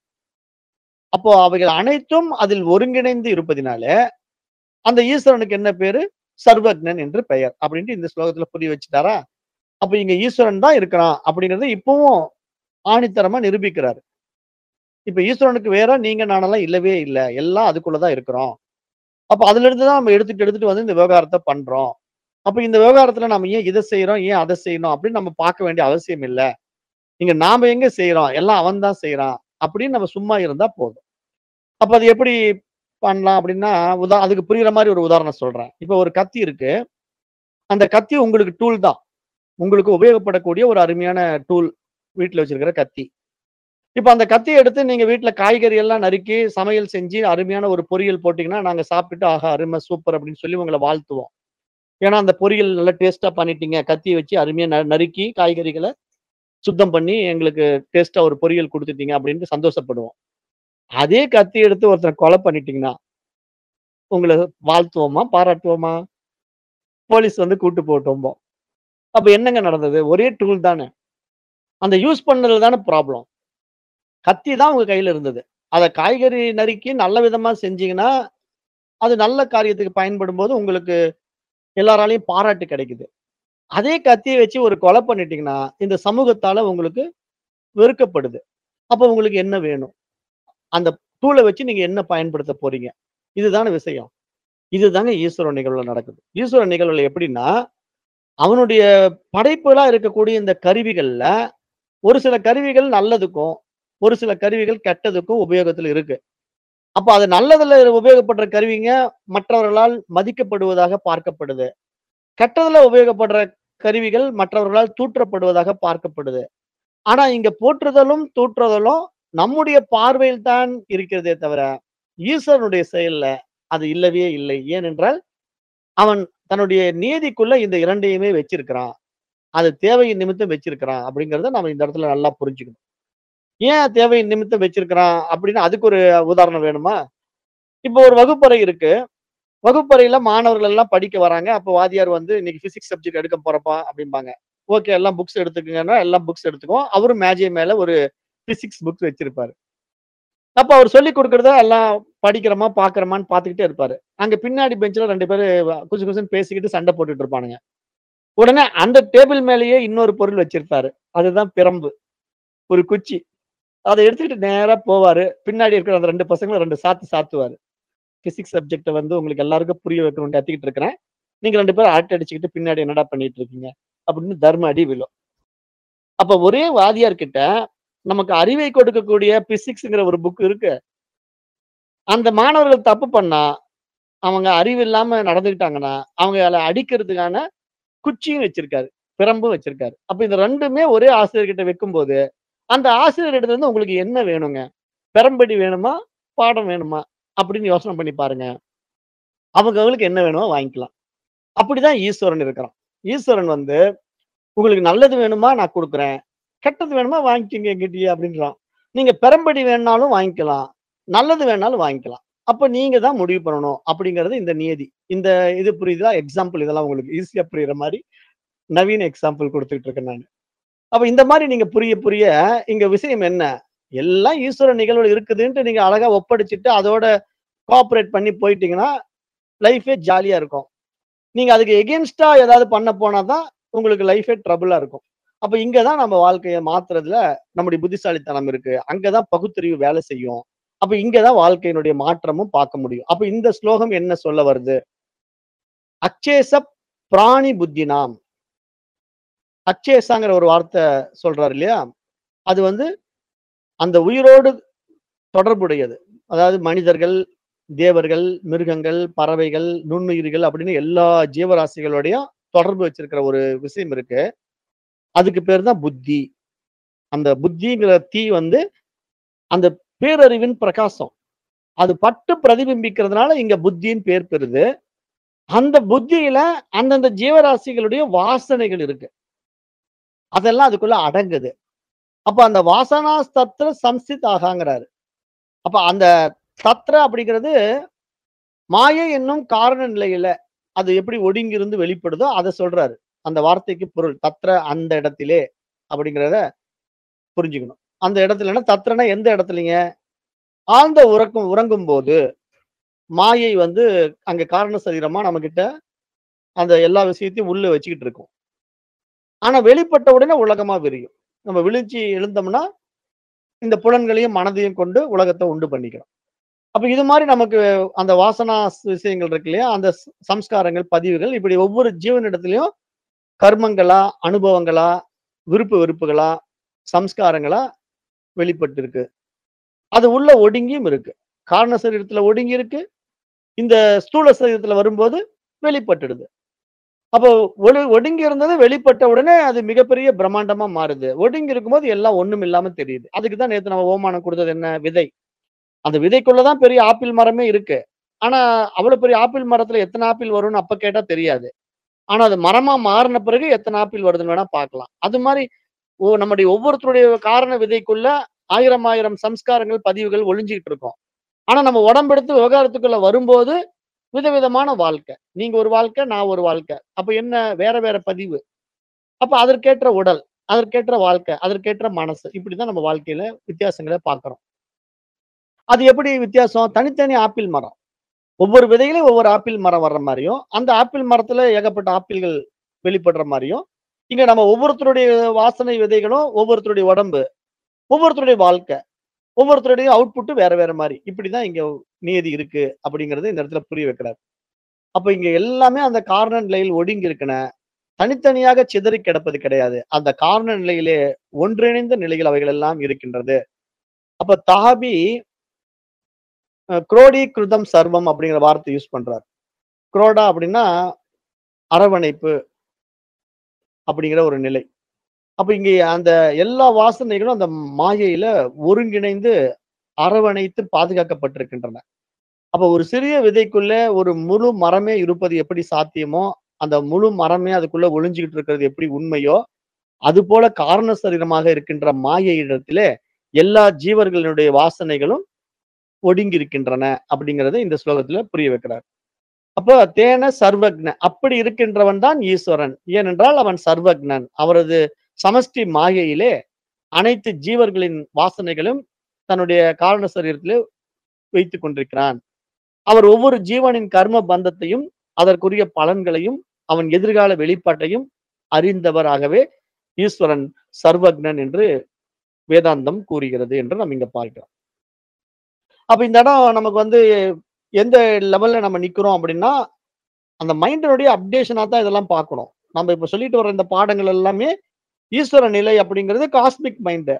அப்போ அவைகள் அனைத்தும் அதில் ஒருங்கிணைந்து இருப்பதினால, அந்த ஈஸ்வரனுக்கு என்ன பேரு? சர்வக்ஞன் என்று பெயர். அப்படின்ட்டு இந்த ஸ்லோகத்துல புரிய வச்சுட்டாரா? அப்ப இங்க ஈஸ்வரன் தான் இருக்கிறான் அப்படிங்கிறத இப்பவும் ஆணித்தரமா நிரூபிக்கிறாரு. இப்ப ஈஸ்வரனுக்கு வேற நீங்க நானெல்லாம் இல்லவே இல்ல. எல்லாம் அதுக்குள்ள தான் இருக்கிறோம். அப்ப அதிலிருந்து தான் நம்ம எடுத்துட்டு எடுத்துட்டு வந்து இந்த விவகாரத்த பண்றோம். அப்ப இந்த விவகாரத்துல நம்ம ஏன் இத செய்றோம்? ஏன் அத செய்யணும்? அப்படின்னு நம்ம பார்க்க வேண்டிய அவசியம் இல்ல. இங்க நாம எங்க செய்றோம்? எல்லாம் அவன் தான் செய்றான். அப்படின்னு நம்ம சும்மா இருந்தா போதும். அப்ப அது எப்படி பண்ணலாம் அப்படின்னா, உதா அதுக்கு புரியிற மாரி ஒரு உதாரணம் சொல்றேன். இப்ப ஒரு கத்தி இருக்கு. அந்த கத்தி உங்களுக்கு டூல் தான். உங்களுக்கு உபயோகப்படக்கூடிய ஒரு அருமையான டூல். வீட்ல வச்சிருக்கிற கத்தி. இப்ப அந்த கத்திய எடுத்து நீங்க வீட்ல காய்கறி எல்லாம் நறுக்கி, சமையல் செஞ்சு அருமையான ஒரு பொரியல் போட்டீங்கன்னா, நாங்க சாப்பிட்டுட்டு, ஆஹா! அருமை சூப்பர் அப்படின்னு சொல்லி உங்கள வாழ்த்துவோம். ஏன்னா, அந்த பொரியல் நல்லா டேஸ்ட்டா பண்ணிட்டீங்க. கத்திய வச்சு அருமையா ந நறுக்கி காய்கறிகள சுத்தம் பண்ணி எங்களுக்கு டேஸ்ட்டா ஒரு பொரியல் குடுத்துட்டீங்க அப்படின்ட்டு சந்தோஷப்படுவோம். அதே கத்தி எடுத்து ஒருத்தர கொலை பண்ணிட்டீங்கன்னா உங்கள வாழ்த்துவோமா? பாராட்டுவோமா? போலீஸ் வந்து கூட்டு போகட்டும்போம். அப்ப என்னங்க நடந்தது? ஒரே டூல் தானே. அந்த யூஸ் பண்ணதுல தானே ப்ராப்ளம். கத்தி தான் உங்க கையில இருந்தது. அத காய்கறி நறுக்கி நல்ல விதமா செஞ்சீங்கன்னா, அது நல்ல காரியத்துக்கு பயன்படும்போது உங்களுக்கு எல்லாராலயும் பாராட்டு கிடைக்குது. அதே கத்திய வச்சு ஒரு கொலை பண்ணிட்டீங்கன்னா, இந்த சமூகத்தால உங்களுக்கு வெறுக்கப்படுது. அப்ப உங்களுக்கு என்ன வேணும்? அந்த டூல வச்சு நீங்க என்ன பயன்படுத்த போறீங்க? இதுதானே விஷயம். இதுதாங்க ஈஸ்வர நிகழ்வுல நடக்குது. ஈஸ்வர நிகழ்வுல எப்படின்னா, அவனுடைய படைப்புகளா இருக்கக்கூடிய இந்த கருவிகள்ல, ஒரு சில கருவிகள் நல்லதுக்கும், ஒரு சில கருவிகள் கெட்டதுக்கும் உபயோகத்துல இருக்கு. அப்ப அது நல்லதுல உபயோகப்படுற கருவிங்க மற்றவர்களால் மதிக்கப்படுவதாக பார்க்கப்படுது. கெட்டதுல உபயோகப்படுற கருவிகள் மற்றவர்களால் தூற்றப்படுவதாக பார்க்கப்படுது. ஆனா இங்க போற்றுதலும், தூற்றுதலும் நம்முடைய பார்வையில் தான் இருக்கிறதே தவிர, ஈஸ்வரனுடைய செயல்ல அது இல்லவே இல்லை. ஏனென்றால், அவன் தன்னுடைய நியதிக்குள்ள இந்த 2யுமே வச்சிருக்கிறான். அது தேவையின் நிமித்தம் வச்சிருக்கிறான் அப்படிங்கிறத நாம இந்த இடத்துல நல்லா புரிஞ்சுக்கணும். ஏன் தேவையின் நிமித்தம் வச்சிருக்கிறான் அப்படின்னு அதுக்கு ஒரு உதாரணம் வேணுமா? இப்போ ஒரு வகுப்பறை இருக்கு. வகுப்பறையில மாணவர்கள் எல்லாம் படிக்க வராங்க. அப்ப வாத்தியார் வந்து இன்னைக்கு பிசிக்ஸ் சப்ஜெக்ட் எடுக்க போறப்பா அப்படிம்பாங்க. ஓகே எல்லாம் புக்ஸ் எடுத்துக்கங்கன்னா, எல்லாம் புக்ஸ் எடுத்துக்குவோம். அவரும் மேஜை மேல ஒரு பிசிக்ஸ் புக் வச்சிருப்பாரு. அப்ப அவர் சொல்லிக் குடுக்கிறத எல்லாம் படிக்கிறோமா, பார்க்கிறோமான்னு பார்த்துக்கிட்டே இருப்பாரு. அங்க பின்னாடி பெஞ்ச்ல 2 பேரு குசு குசுன்னு பேசிக்கிட்டு சண்டை போட்டுட்டு இருப்பானுங்க. உடனே அந்த டேபிள் மேலேயே இன்னொரு பொருள் வச்சிருப்பாரு. அதுதான் பிரம்பு. ஒரு குச்சி. அத எடுத்துக்கிட்டு நேரா போவாரு. பின்னாடி இருக்கிற அந்த 2 பசங்கள 2 சாத்து சாத்துவாரு. பிசிக்ஸ் சப்ஜெக்ட்ட வந்து உங்களுக்கு எல்லாருக்கும் புரிய வைக்கணும்னு கத்திக்கிட்டு இருக்கிறேன். நீங்க 2 பேரும் அரட்டை அடிச்சுக்கிட்டு பின்னாடி என்னடா பண்ணிட்டு இருக்கீங்க? அப்படின்னு தர்ம அடி விழும். அப்ப ஒரே வாத்தியார் கிட்ட நமக்கு அறிவை கொடுக்கக்கூடிய பிசிக்ஸ்ங்கிற ஒரு புக் இருக்கு. அந்த மாணவர்கள் தப்பு பண்ணா, அவங்க அறிவு இல்லாம நடந்துக்கிட்டாங்கன்னா, அவங்கள அடிக்கிறதுக்கான குச்சியும் வச்சிருக்காரு. பிரம்பும் வச்சிருக்காரு. அப்ப இந்த 2மே ஒரே ஆசிரியர்கிட்ட வைக்கும்போது, அந்த ஆசிரியரிடத்துல இருந்து உங்களுக்கு என்ன வேணுங்க? பெரம்படி வேணுமா? பாடம் வேணுமா? அப்படின்னு யோசனை பண்ணி பாருங்க. அவங்க அவங்களுக்கு என்ன வேணுமோ வாங்கிக்கலாம். அப்படிதான் ஈஸ்வரன் இருக்கிறான். ஈஸ்வரன் வந்து, உங்களுக்கு நல்லது வேணுமா? நான் குடுக்குறேன். கெட்டது வேணுமா? வாங்கிக்கங்க என்கிட்டயே அப்படின்றான். நீங்க பெரம்படி வேணும்னாலும் வாங்கிக்கலாம். நல்லது வேணாலும் வாங்கிக்கலாம். அப்ப நீங்க தான் முடிவு பண்ணணும். அப்படிங்கிறது இந்த நியதி. இந்த இது புரியுதா? எக்ஸாம்பிள் இதெல்லாம் உங்களுக்கு ஈஸியா புரியிற மாரி நவீன எக்ஸாம்பிள் குடுத்துட்டு இருக்கேன் நானு. அப்ப இந்த மாரி நீங்க புரிய புரிய இங்க விஷயம் என்ன? எல்லாம் ஈஸ்வர நிகழ்வுல இருக்குதுன்ட்டு நீங்க அழகா ஒப்படைச்சுட்டு அதோட கோஆப்பரேட் பண்ணி போயிட்டீங்கன்னா, லைஃபே ஜாலியா இருக்கும். நீங்க அதுக்கு எகெயின்ஸ்ட்டா ஏதாவது பண்ண போனா தான் உங்களுக்கு லைஃபே ட்ரபிளா இருக்கும். அப்ப இங்க தான் நம்ம வாழ்க்கைய மாத்துறதுல நம்முடைய புத்திசாலித்தனம் இருக்கு. அங்க தான் பகுத்தறிவு வேலை செய்யும். அப்ப இங்க தான் வாழ்க்கையினுடைய மாற்றமும் பார்க்க முடியும். அப்ப இந்த ஸ்லோகம் என்ன சொல்ல வருது? அச்சேச பிராணி புத்தினாம். அச்சேசாங்கிற ஒரு வார்த்தை சொல்றாரு இல்லையா? அது வந்து அந்த உயிரோடு தொடர்புடையது. அதாவது மனிதர்கள், தேவர்கள், மிருகங்கள், பறவைகள், நுண்ணுயிர்கள் அப்படின்னு எல்லா ஜீவராசிகளோடையும் தொடர்பு வச்சிருக்கிற ஒரு விஷயம் இருக்கு. அதுக்கு பேர் தான் புத்தி. அந்த புத்திங்கிற தீ வந்து அந்த பேரறிவின் பிரகாசம். அது பட்டு பிரதிபிம்பிக்கிறதுனால இங்க புத்தின்னு பேர் பெறுது. அந்த புத்தியில அந்தந்த ஜீவராசிகளுடைய வாசனைகள் இருக்கு. அதெல்லாம் அதுக்குள்ள அடங்குது. அப்ப அந்த வாசனா தத்ர சம்ஸ்திதாகாங்கிறாரு. அப்ப அந்த தத்ர அப்படிங்கிறது மாயை என்னும் காரண நிலையில அது எப்படி ஒடுங்கியிருந்து வெளிப்படுதோ அத சொல்றாரு. அந்த வார்த்தைக்கு பொருள் தத்ர அந்த இடத்திலே அப்படிங்கிறத புரிஞ்சுக்கணும் அந்த இடத்துலன்னா தத்ரனா எந்த இடத்துலங்க ஆழ்ந்த உறக்கம் உறங்கும் போது மாயை வந்து அங்க காரண சரீரமா நம்ம கிட்ட அந்த எல்லா விஷயத்தையும் உள்ள வச்சுக்கிட்டு இருக்கும் ஆனா வெளிப்பட்ட உடனே உலகமா விரியும் நம்ம விழிச்சு எழுந்தோம்னா இந்த புலன்களையும் மனதையும் கொண்டு உலகத்தை உண்டு பண்ணிக்கிறோம் அப்ப இது மாதிரி நமக்கு அந்த வாசனா விஷயங்கள் இருக்கு இல்லையா அந்த ஸ்- சம்ஸ்காரங்கள் பதிவுகள் இப்படி ஒவ்வொரு ஜீவனிடத்திலையும் கர்மங்களா அனுபவங்களா விருப்பு வெறுப்புகளா சம்ஸ்காரங்களா வெளிப்பட்டு இருக்கு அது உள்ள ஒடுங்கியும் இருக்கு காரண சரீரத்துல ஒடுங்கி இருக்கு இந்த ஸ்தூல சரீரத்துல வரும்போது வெளிப்பட்டுடுது அப்போ ஒடு ஒடுங்கி இருந்தது வெளிப்பட்ட உடனே அது மிகப்பெரிய பிரம்மாண்டமா மாறுது ஒடுங்கி இருக்கும்போது எல்லாம் ஒண்ணும் இல்லாம தெரியுது அதுக்கு தான் நேத்து நம்ம ஓமானம் கொடுத்தது என்ன விதை அந்த விதைக்குள்ளதான் பெரிய ஆப்பிள் மரமே இருக்கு ஆனா அவ்வளவு பெரிய ஆப்பிள் மரத்துல எத்தனை ஆப்பிள் வரும்னு அப்ப கேட்டா தெரியாது ஆனா அது மரமா மாறின பிறகு எத்தனை ஆப்பிள் வருதுன்னு வேணா பார்க்கலாம் அது மாதிரி ஓ நம்முடைய ஒவ்வொருத்தருடைய காரண விதைக்குள்ள ஆயிரம் ஆயிரம் சம்ஸ்காரங்கள் பதிவுகள் ஒளிஞ்சுக்கிட்டு இருக்கும் ஆனா நம்ம உடம்பெடுத்து விவகாரத்துக்குள்ள வரும்போது விதவிதமான வாழ்க்கை நீங்க ஒரு வாழ்க்கை நான் ஒரு வாழ்க்கை அப்ப என்ன வேற வேற பதிவு அப்ப அதற்கேற்ற உடல் அதற்கேற்ற வாழ்க்கை அதற்கேற்ற மனசு இப்படிதான் நம்ம வாழ்க்கையில வித்தியாசங்களை பார்க்கிறோம் அது எப்படி வித்தியாசம் தனித்தனி ஆப்பிள் மரம் ஒவ்வொரு விதையிலும் ஒவ்வொரு ஆப்பிள் மரம் வர்ற மாதிரியும் அந்த ஆப்பிள் மரத்துல ஏகப்பட்ட ஆப்பிள்கள் வெளிப்படுற மாதிரியும் இங்க நம்ம ஒவ்வொருத்தருடைய வாசனை விதைகளும் ஒவ்வொருத்தருடைய உடம்பு ஒவ்வொருத்தருடைய வாழ்க்கை ஒவ்வொருத்தருடைய அவுட்புட் வேற வேற மாதிரி இப்படிதான் இங்க நியதி இருக்கு அப்படிங்கறது இந்த இடத்துல புரிய வைக்கிறார் அப்ப இங்க எல்லாமே அந்த காரண நிலையில் ஒடுங்கி இருக்கன தனித்தனியாக சிதறி கிடப்பது கிடையாது அந்த காரண நிலையிலே ஒன்றிணைந்த நிலையில் அவைகள் எல்லாம் இருக்கின்றது அப்ப தாபி அஹ், குரோடி கிருதம் சர்வம் அப்படிங்கிற வார்த்தை யூஸ் பண்றார் குரோடா அப்படின்னா அரவணைப்பு அப்படிங்கிற ஒரு நிலை அப்ப இங்க அந்த எல்லா வாசனைகளும் அந்த மாயையில ஒருங்கிணைந்து அரவணைத்து பாதுகாக்கப்பட்டிருக்கின்றன அப்ப ஒரு சிறிய விதைக்குள்ள ஒரு முழு மரமே இருப்பது எப்படி சாத்தியமோ அந்த முழு மரமே அதுக்குள்ள ஒளிஞ்சுக்கிட்டு இருக்கிறது எப்படி உண்மையோ அது போல காரண சரீரமாக இருக்கின்ற மாயை இடத்திலே எல்லா ஜீவர்களுடைய வாசனைகளும் ஒடுங்கி இருக்கின்றன அப்படிங்கறத இந்த ஸ்லோகத்துல புரிய வைக்கிறார் அப்ப தேன சர்வக்ன அப்படி இருக்கின்றவன் தான் ஈஸ்வரன் ஏனென்றால் அவன் சர்வக்னன் அவரது சமஷ்டி மாயையிலே அனைத்து ஜீவர்களின் வாசனைகளும் தன்னுடைய காரண சரீரத்திலே வைத்துக் கொண்டிருக்கிறான் அவர் ஒவ்வொரு ஜீவனின் கர்ம பந்தத்தையும் அதற்குரிய பலன்களையும் அவன் எதிர்கால வெளிப்பாட்டையும் அறிந்தவராகவே ஈஸ்வரன் சர்வக்னன் என்று வேதாந்தம் கூறுகிறது என்று நம்ம இங்க பார்க்கிறோம் அப்ப இந்த இடம் நமக்கு வந்து எந்த லெவல்ல நம்ம நிக்கிறோம் அப்படின்னா அந்த மைண்டினுடைய அப்டேஷனா தான் இதெல்லாம் பார்க்கணும் நம்ம இப்ப சொல்லிட்டு வர இந்த பாடங்கள் எல்லாமே ஈஸ்வர நிலை அப்படிங்கிறது காஸ்மிக் மைண்டு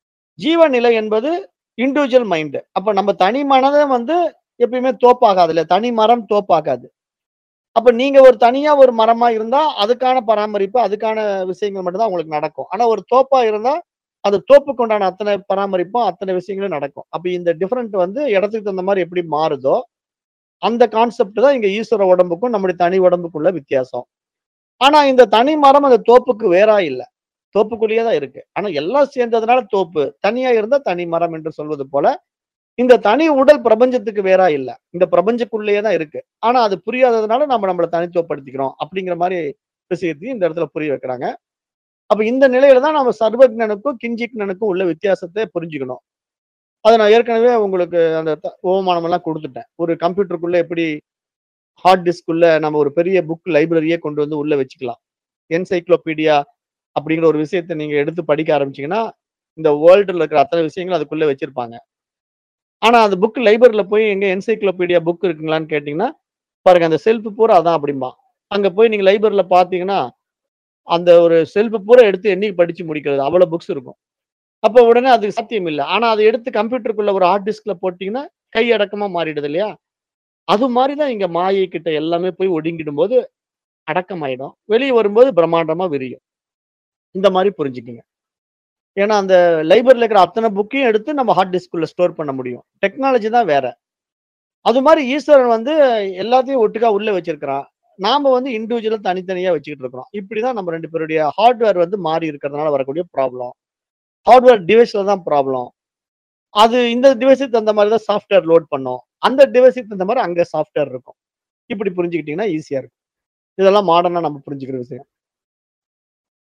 ஜீவ நிலை என்பது இண்டிவிஜுவல் மைண்டு அப்ப நம்ம தனி மனதை வந்து எப்பயுமே தோப்பாகாது இல்ல தனி மரம் தோப்பாகாது அப்ப நீங்க ஒரு தனியா ஒரு மரமா இருந்தா அதுக்கான பராமரிப்பு அதுக்கான விஷயங்கள் மட்டும்தான் உங்களுக்கு நடக்கும் ஆனா ஒரு தோப்பா இருந்தா அந்த தோப்புக்கு உண்டான அத்தனை பராமரிப்பும் அத்தனை விஷயங்களும் நடக்கும் அப்ப இந்த டிஃபரெண்ட் வந்து இடத்துக்கு தகுந்த மாதிரி எப்படி மாறுதோ அந்த கான்செப்ட் தான் இங்க ஈஸ்வர உடம்புக்கும் நம்முடைய தனி உடம்புக்குள்ள வித்தியாசம் ஆனா இந்த தனி மரம் அந்த தோப்புக்கு வேறா இல்ல தோப்புக்குள்ளேயே தான் இருக்கு ஆனா எல்லாம் சேர்ந்ததுனால தோப்பு தனியா இருந்தா தனி மரம் என்று சொல்வது போல இந்த தனி உடல் பிரபஞ்சத்துக்கு வேறா இல்ல இந்த பிரபஞ்சக்குள்ளேயே தான் இருக்கு ஆனா அது புரியாததுனால நம்ம நம்மளை தனித்துவப்படுத்திக்கிறோம் அப்படிங்கிற மாதிரி விஷயத்தையும் இந்த இடத்துல புரிய வைக்கிறாங்க அப்ப இந்த நிலையில தான் நம்ம சர்வஜனுக்கும் கிஞ்சிக்னனுக்கும் உள்ள வித்தியாசத்தை புரிஞ்சுக்கணும் அதை நான் ஏற்கனவே உங்களுக்கு அந்த த- ஓமானம் எல்லாம் கொடுத்துட்டேன் ஒரு கம்ப்யூட்டருக்குள்ள எப்படி ஹார்ட் டிஸ்க்குள்ள நம்ம ஒரு பெரிய புக் லைப்ரரியே கொண்டு வந்து உள்ள வச்சுக்கலாம் என்சைக்ளோபீடியா அப்படிங்கிற ஒரு விஷயத்தை நீங்க எடுத்து படிக்க ஆரம்பிச்சீங்கன்னா இந்த வேர்ல்டுல இருக்கிற அத்தனை விஷயங்களும் அதுக்குள்ள வச்சிருப்பாங்க ஆனா அந்த புக் லைப்ரரியில போய் எங்க என்சைக்ளோபீடியா புக் இருக்குங்களான்னு கேட்டீங்கன்னா பாருங்க அந்த செல்ஃப் பூரா அதான் அப்படிம்பா அங்க போய் நீங்க லைப்ரரியில பாத்தீங்கன்னா அந்த ஒரு செல்ஃப் பூரா எடுத்து எண்ணி படிச்சு முடிக்கிறது அவ்வளவு புக்ஸ் இருக்கும் அப்போ உடனே அது சாத்தியம் இல்லை ஆனா அதை எடுத்து கம்ப்யூட்டருக்குள்ள ஒரு ஹார்ட் டிஸ்க்ல போட்டீங்கன்னா கை அடக்கமா மாறிடுது இல்லையா அது மாதிரி தான் இங்க மாயை கிட்ட எல்லாமே போய் ஒடுங்கிடும் போது அடக்கமாயிடும் வெளியே வரும்போது பிரம்மாண்டமா விரியும் இந்த மாதிரி புரிஞ்சுக்குங்க ஏன்னா அந்த லைப்ரரியில் இருக்கிற அத்தனை புக்கையும் எடுத்து நம்ம ஹார்ட் டிஸ்க்குள்ள ஸ்டோர் பண்ண முடியும் டெக்னாலஜி தான் வேற அது மாதிரி ஈஸ்வரன் வந்து எல்லாத்தையும் ஒட்டுக்கா உள்ள வச்சிருக்கிறான் நாம வந்து இண்டிவிஜுவலா தனித்தனியா வச்சுக்கிட்டு இருக்கிறோம் இப்படிதான் நம்ம ரெண்டு பேருடைய ஹார்ட்வேர் வந்து மாறி இருக்கிறதுனால வரக்கூடிய ப்ராப்ளம் ஹார்ட்வேர் டிவைஸ்ல தான் ப்ராப்ளம் அது இந்த டிவைஸுக்கு தகுந்த மாதிரி தான் சாஃப்ட்வேர் லோட் பண்ணும் அந்த டிவைஸுக்கு தகுந்த மாதிரி அங்க சாஃப்ட்வேர் இருக்கும் இப்படி புரிஞ்சுக்கிட்டீங்கன்னா ஈஸியா இருக்கும் இதெல்லாம் மாடர்னா நம்ம புரிஞ்சுக்கிற விஷயம்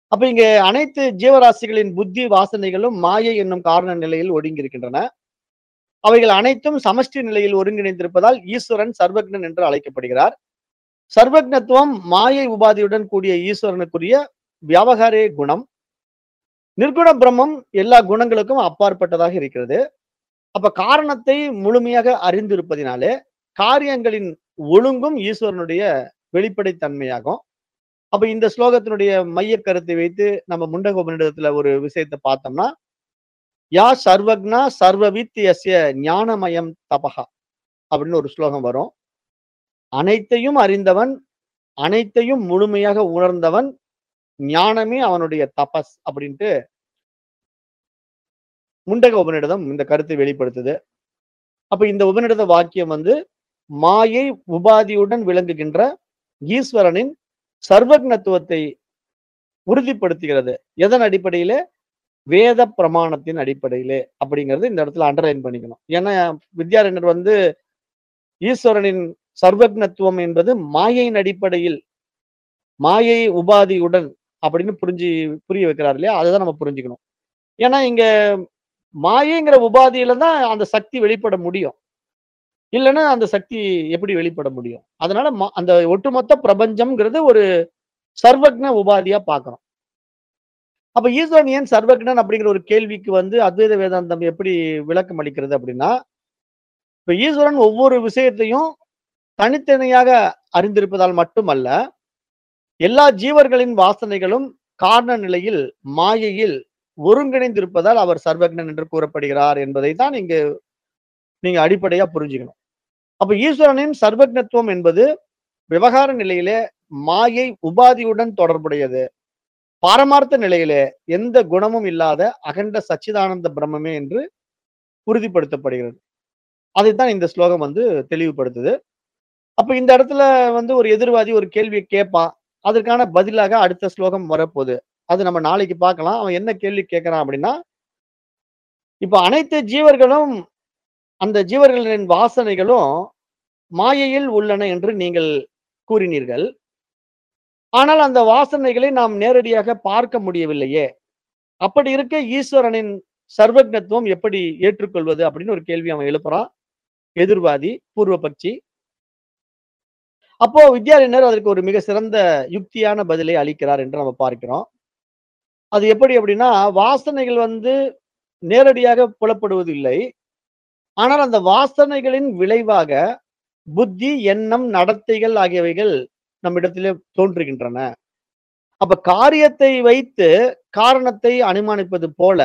அப்ப இங்க அனைத்து ஜீவராசிகளின் புத்தி வாசனைகளும் மாயை என்னும் காரண நிலையில் ஒடுங்கி இருக்கின்றன அவைகள் அனைத்தும் சமஷ்டி நிலையில் ஒருங்கிணைந்திருப்பதால் ஈஸ்வரன் சர்வக்னன் என்று அழைக்கப்படுகிறார் சர்வக்னத்துவம் மாயை உபாதியுடன் கூடிய ஈஸ்வரனுக்குரிய வியாபகாரே குணம் நிர்குண பிரம்மம் எல்லா குணங்களுக்கும் அப்பாற்பட்டதாக இருக்கிறது அப்ப காரணத்தை முழுமையாக அறிந்திருப்பதினாலே காரியங்களின் ஒழுங்கும் ஈஸ்வரனுடைய வெளிப்படைத்தன்மையாகும் அப்ப இந்த ஸ்லோகத்தினுடைய மைய கருத்தை வைத்து நம்ம முண்டகோபனிடத்துல ஒரு விஷயத்தை பார்த்தோம்னா யா சர்வக்னா சர்வவித் எஸ்ய ஞானமயம் தபகா அப்படின்னு ஒரு ஸ்லோகம் வரும் அனைத்தையும் அறிந்தவன் அனைத்தையும் முழுமையாக உணர்ந்தவன் ஞானமே அவனுடைய தபஸ் அப்படின்ட்டு முண்டக உபநிடதம் இந்த கருத்தை வெளிப்படுத்துது அப்ப இந்த உபநிடத வாக்கியம் வந்து மாயை உபாதியுடன் விளங்குகின்ற ஈஸ்வரனின் சர்வக்னத்துவத்தை உறுதிப்படுத்துகிறது எதன் அடிப்படையிலே வேத பிரமாணத்தின் அடிப்படையிலே அப்படிங்கிறது இந்த இடத்துல அண்டர்லைன் பண்ணிக்கணும் ஏன்னா வித்யாரண்யர் வந்து ஈஸ்வரனின் சர்வக்னத்துவம் என்பது மாயையின் அடிப்படையில் மாயை உபாதியுடன் அப்படின்னு புரிஞ்சு புரிய வைக்கிறார் இல்லையா அதை தான் நம்ம புரிஞ்சுக்கணும் ஏன்னா இங்க மாயைங்கிற உபாதியில தான் அந்த சக்தி வெளிப்பட முடியும் இல்லைன்னா அந்த சக்தி எப்படி வெளிப்பட முடியும் அதனால ம- அந்த ஒட்டுமொத்த பிரபஞ்சம்ங்கிறது ஒரு சர்வக்ன உபாதியா பார்க்கறோம் அப்ப ஈஸ்வரன் ஏன் சர்வக்னன் அப்படிங்கிற ஒரு கேள்விக்கு வந்து அத்வைத வேதாந்தம் எப்படி விளக்கம் அளிக்கிறது அப்படின்னா இப்ப ஈஸ்வரன் ஒவ்வொரு விஷயத்தையும் தனித்தனியாக அறிந்திருப்பதால் மட்டுமல்ல எல்லா ஜீவர்களின் வாசனைகளும் காரண நிலையில் மாயையில் ஒருங்கிணைந்திருப்பதால் அவர் சர்வக்னன் என்று கூறப்படுகிறார் என்பதை தான் இங்கு நீங்க அடிப்படையா புரிஞ்சுக்கணும் அப்ப ஈஸ்வரனின் சர்வக்னத்துவம் என்பது விவகார நிலையிலே மாயை உபாதியுடன் தொடர்புடையது பாரமார்த்த நிலையிலே எந்த குணமும் இல்லாத அகண்ட சச்சிதானந்த பிரம்மமே என்று உறுதிப்படுத்தப்படுகிறது அதைத்தான் இந்த ஸ்லோகம் வந்து தெளிவுபடுத்துது அப்ப இந்த இடத்துல வந்து ஒரு எதிர்வாதி ஒரு கேள்வியை கேட்பான் அதற்கான பதிலாக அடுத்த ஸ்லோகம் வரப்போகுது அது நம்ம நாளைக்கு பார்க்கலாம் அவன் என்ன கேள்வி கேட்கறான் அப்படின்னா இப்ப அனைத்து ஜீவர்களும் அந்த ஜீவர்களின் வாசனைகளும் மாயையில் உள்ளன என்று நீங்கள் கூறினீர்கள் ஆனால் அந்த வாசனைகளை நாம் நேரடியாக பார்க்க முடியவில்லையே அப்படி இருக்க ஈஸ்வரனின் சர்வக்னத்துவம் எப்படி ஏற்றுக்கொள்வது அப்படின்னு ஒரு கேள்வி அவன் எழுப்புறான் எதிர்வாதி பூர்வபக்ஷி அப்போ வித்யாரண்யர் அதற்கு ஒரு மிக சிறந்த யுக்தியான பதிலை அளிக்கிறார் என்று நம்ம பார்க்கிறோம் அது எப்படி அப்படின்னா வாசனைகள் வந்து நேரடியாக புலப்படுவது இல்லை ஆனால் அந்த வாசனைகளின் விளைவாக புத்தி எண்ணம் நடத்தைகள் ஆகியவைகள் நம்மிடத்திலே தோன்றுகின்றன அப்ப காரியத்தை வைத்து காரணத்தை அனுமானிப்பது போல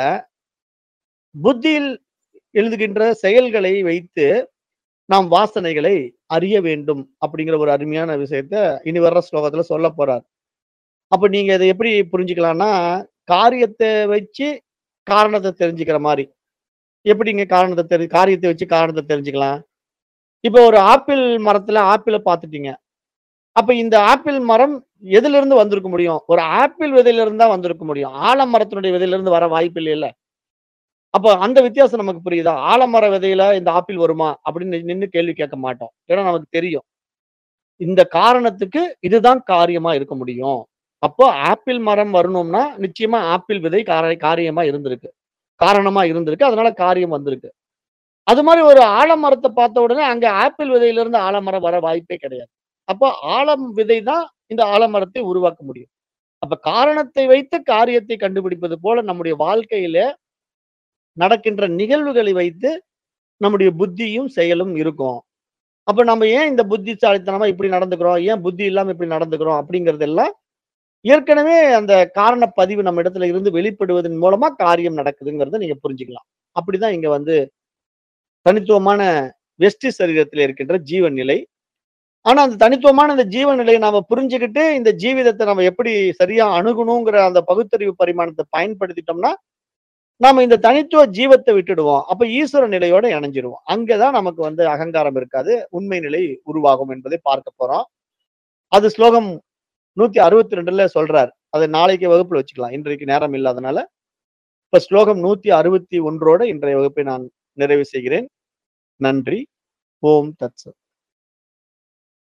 புத்தியில் எழுதுகின்ற செயல்களை வைத்து நாம் வாசனைகளை அறிய வேண்டும் அப்படிங்கிற ஒரு அருமையான விஷயத்த இனி வர்ற ஸ்லோகத்துல சொல்ல போறார் அப்ப நீங்க இதை எப்படி புரிஞ்சுக்கலாம்னா காரியத்தை வச்சு காரணத்தை தெரிஞ்சுக்கிற மாதிரி எப்படிங்க காரணத்தை தெரி காரியத்தை வச்சு காரணத்தை தெரிஞ்சுக்கலாம் இப்போ ஒரு ஆப்பிள் மரத்துல ஆப்பிளை பார்த்துட்டீங்க அப்ப இந்த ஆப்பிள் மரம் எதுல இருந்து வந்திருக்க முடியும் ஒரு ஆப்பிள் விதையில இருந்தா வந்திருக்க முடியும் ஆலமரத்தினுடைய விதையில இருந்து வர வாய்ப்பு இல்லைல்ல அப்ப அந்த வித்தியாசம் நமக்கு புரியுதா ஆலமர விதையில இந்த ஆப்பிள் வருமா அப்படின்னு நின்னு கேள்வி கேட்க மாட்டோம் ஏன்னா நமக்கு தெரியும் இந்த காரணத்துக்கு இதுதான் காரியமா இருக்க முடியும் அப்போ ஆப்பிள் மரம் வரணும்னா நிச்சயமா ஆப்பிள் விதை கார காரியமா இருந்திருக்கு காரணமா இருந்திருக்கு அதனால காரியம் வந்திருக்கு அது மாதிரி ஒரு ஆலமரத்தை பார்த்த உடனே அங்க ஆப்பிள் விதையில இருந்து ஆலமரம் வர வாய்ப்பே கிடையாது அப்போ ஆலம் விதை தான் இந்த ஆலமரத்தை உருவாக்க முடியும் அப்ப காரணத்தை வைத்து காரியத்தை கண்டுபிடிப்பது போல நம்முடைய வாழ்க்கையில நடக்கின்ற நிகழ்வுகளை வைத்து நம்முடைய புத்தியும் செயலும் இருக்கும் அப்ப நம்ம ஏன் இந்த புத்திசாலித்தனமா இப்படி நடந்துக்கிறோம் ஏன் புத்தி இல்லாம இப்படி நடந்துக்கிறோம் அப்படிங்கறதெல்லாம் ஏற்கனவே அந்த காரண பதிவு நம்ம இடத்துல இருந்து வெளிப்படுவதன் மூலமா காரியம் நடக்குதுங்கிறத நீங்க புரிஞ்சுக்கலாம் அப்படிதான் இங்க வந்து தனித்துவமான வெஷ்டி சரீரத்தில் இருக்கின்ற ஜீவன் நிலை ஆனா அந்த தனித்துவமான இந்த ஜீவன் நிலையை நாம புரிஞ்சுக்கிட்டு இந்த ஜீவிதத்தை நம்ம எப்படி சரியா அணுகணுங்கிற அந்த பகுத்தறிவு பரிமாணத்தை பயன்படுத்திட்டோம்னா நாம இந்த தனித்துவ ஜீவத்தை விட்டுடுவோம் அப்ப ஈஸ்வர நிலையோட இணைஞ்சிருவோம் அங்கதான் நமக்கு வந்து அகங்காரம் இருக்காது உண்மை நிலை உருவாகும் என்பதை பார்க்க போறோம் அது ஸ்லோகம் நூத்தி அறுபத்தி ரெண்டுல சொல்றார் அதை நாளைக்கு வகுப்புல வச்சுக்கலாம் இன்றைக்கு நேரம் இல்லாதனால இப்ப ஸ்லோகம் நூத்தி அறுபத்தி ஒன்றோட இன்றைய வகுப்பை நான் நிறைவு செய்கிறேன் நன்றி ஓம் தத்சத்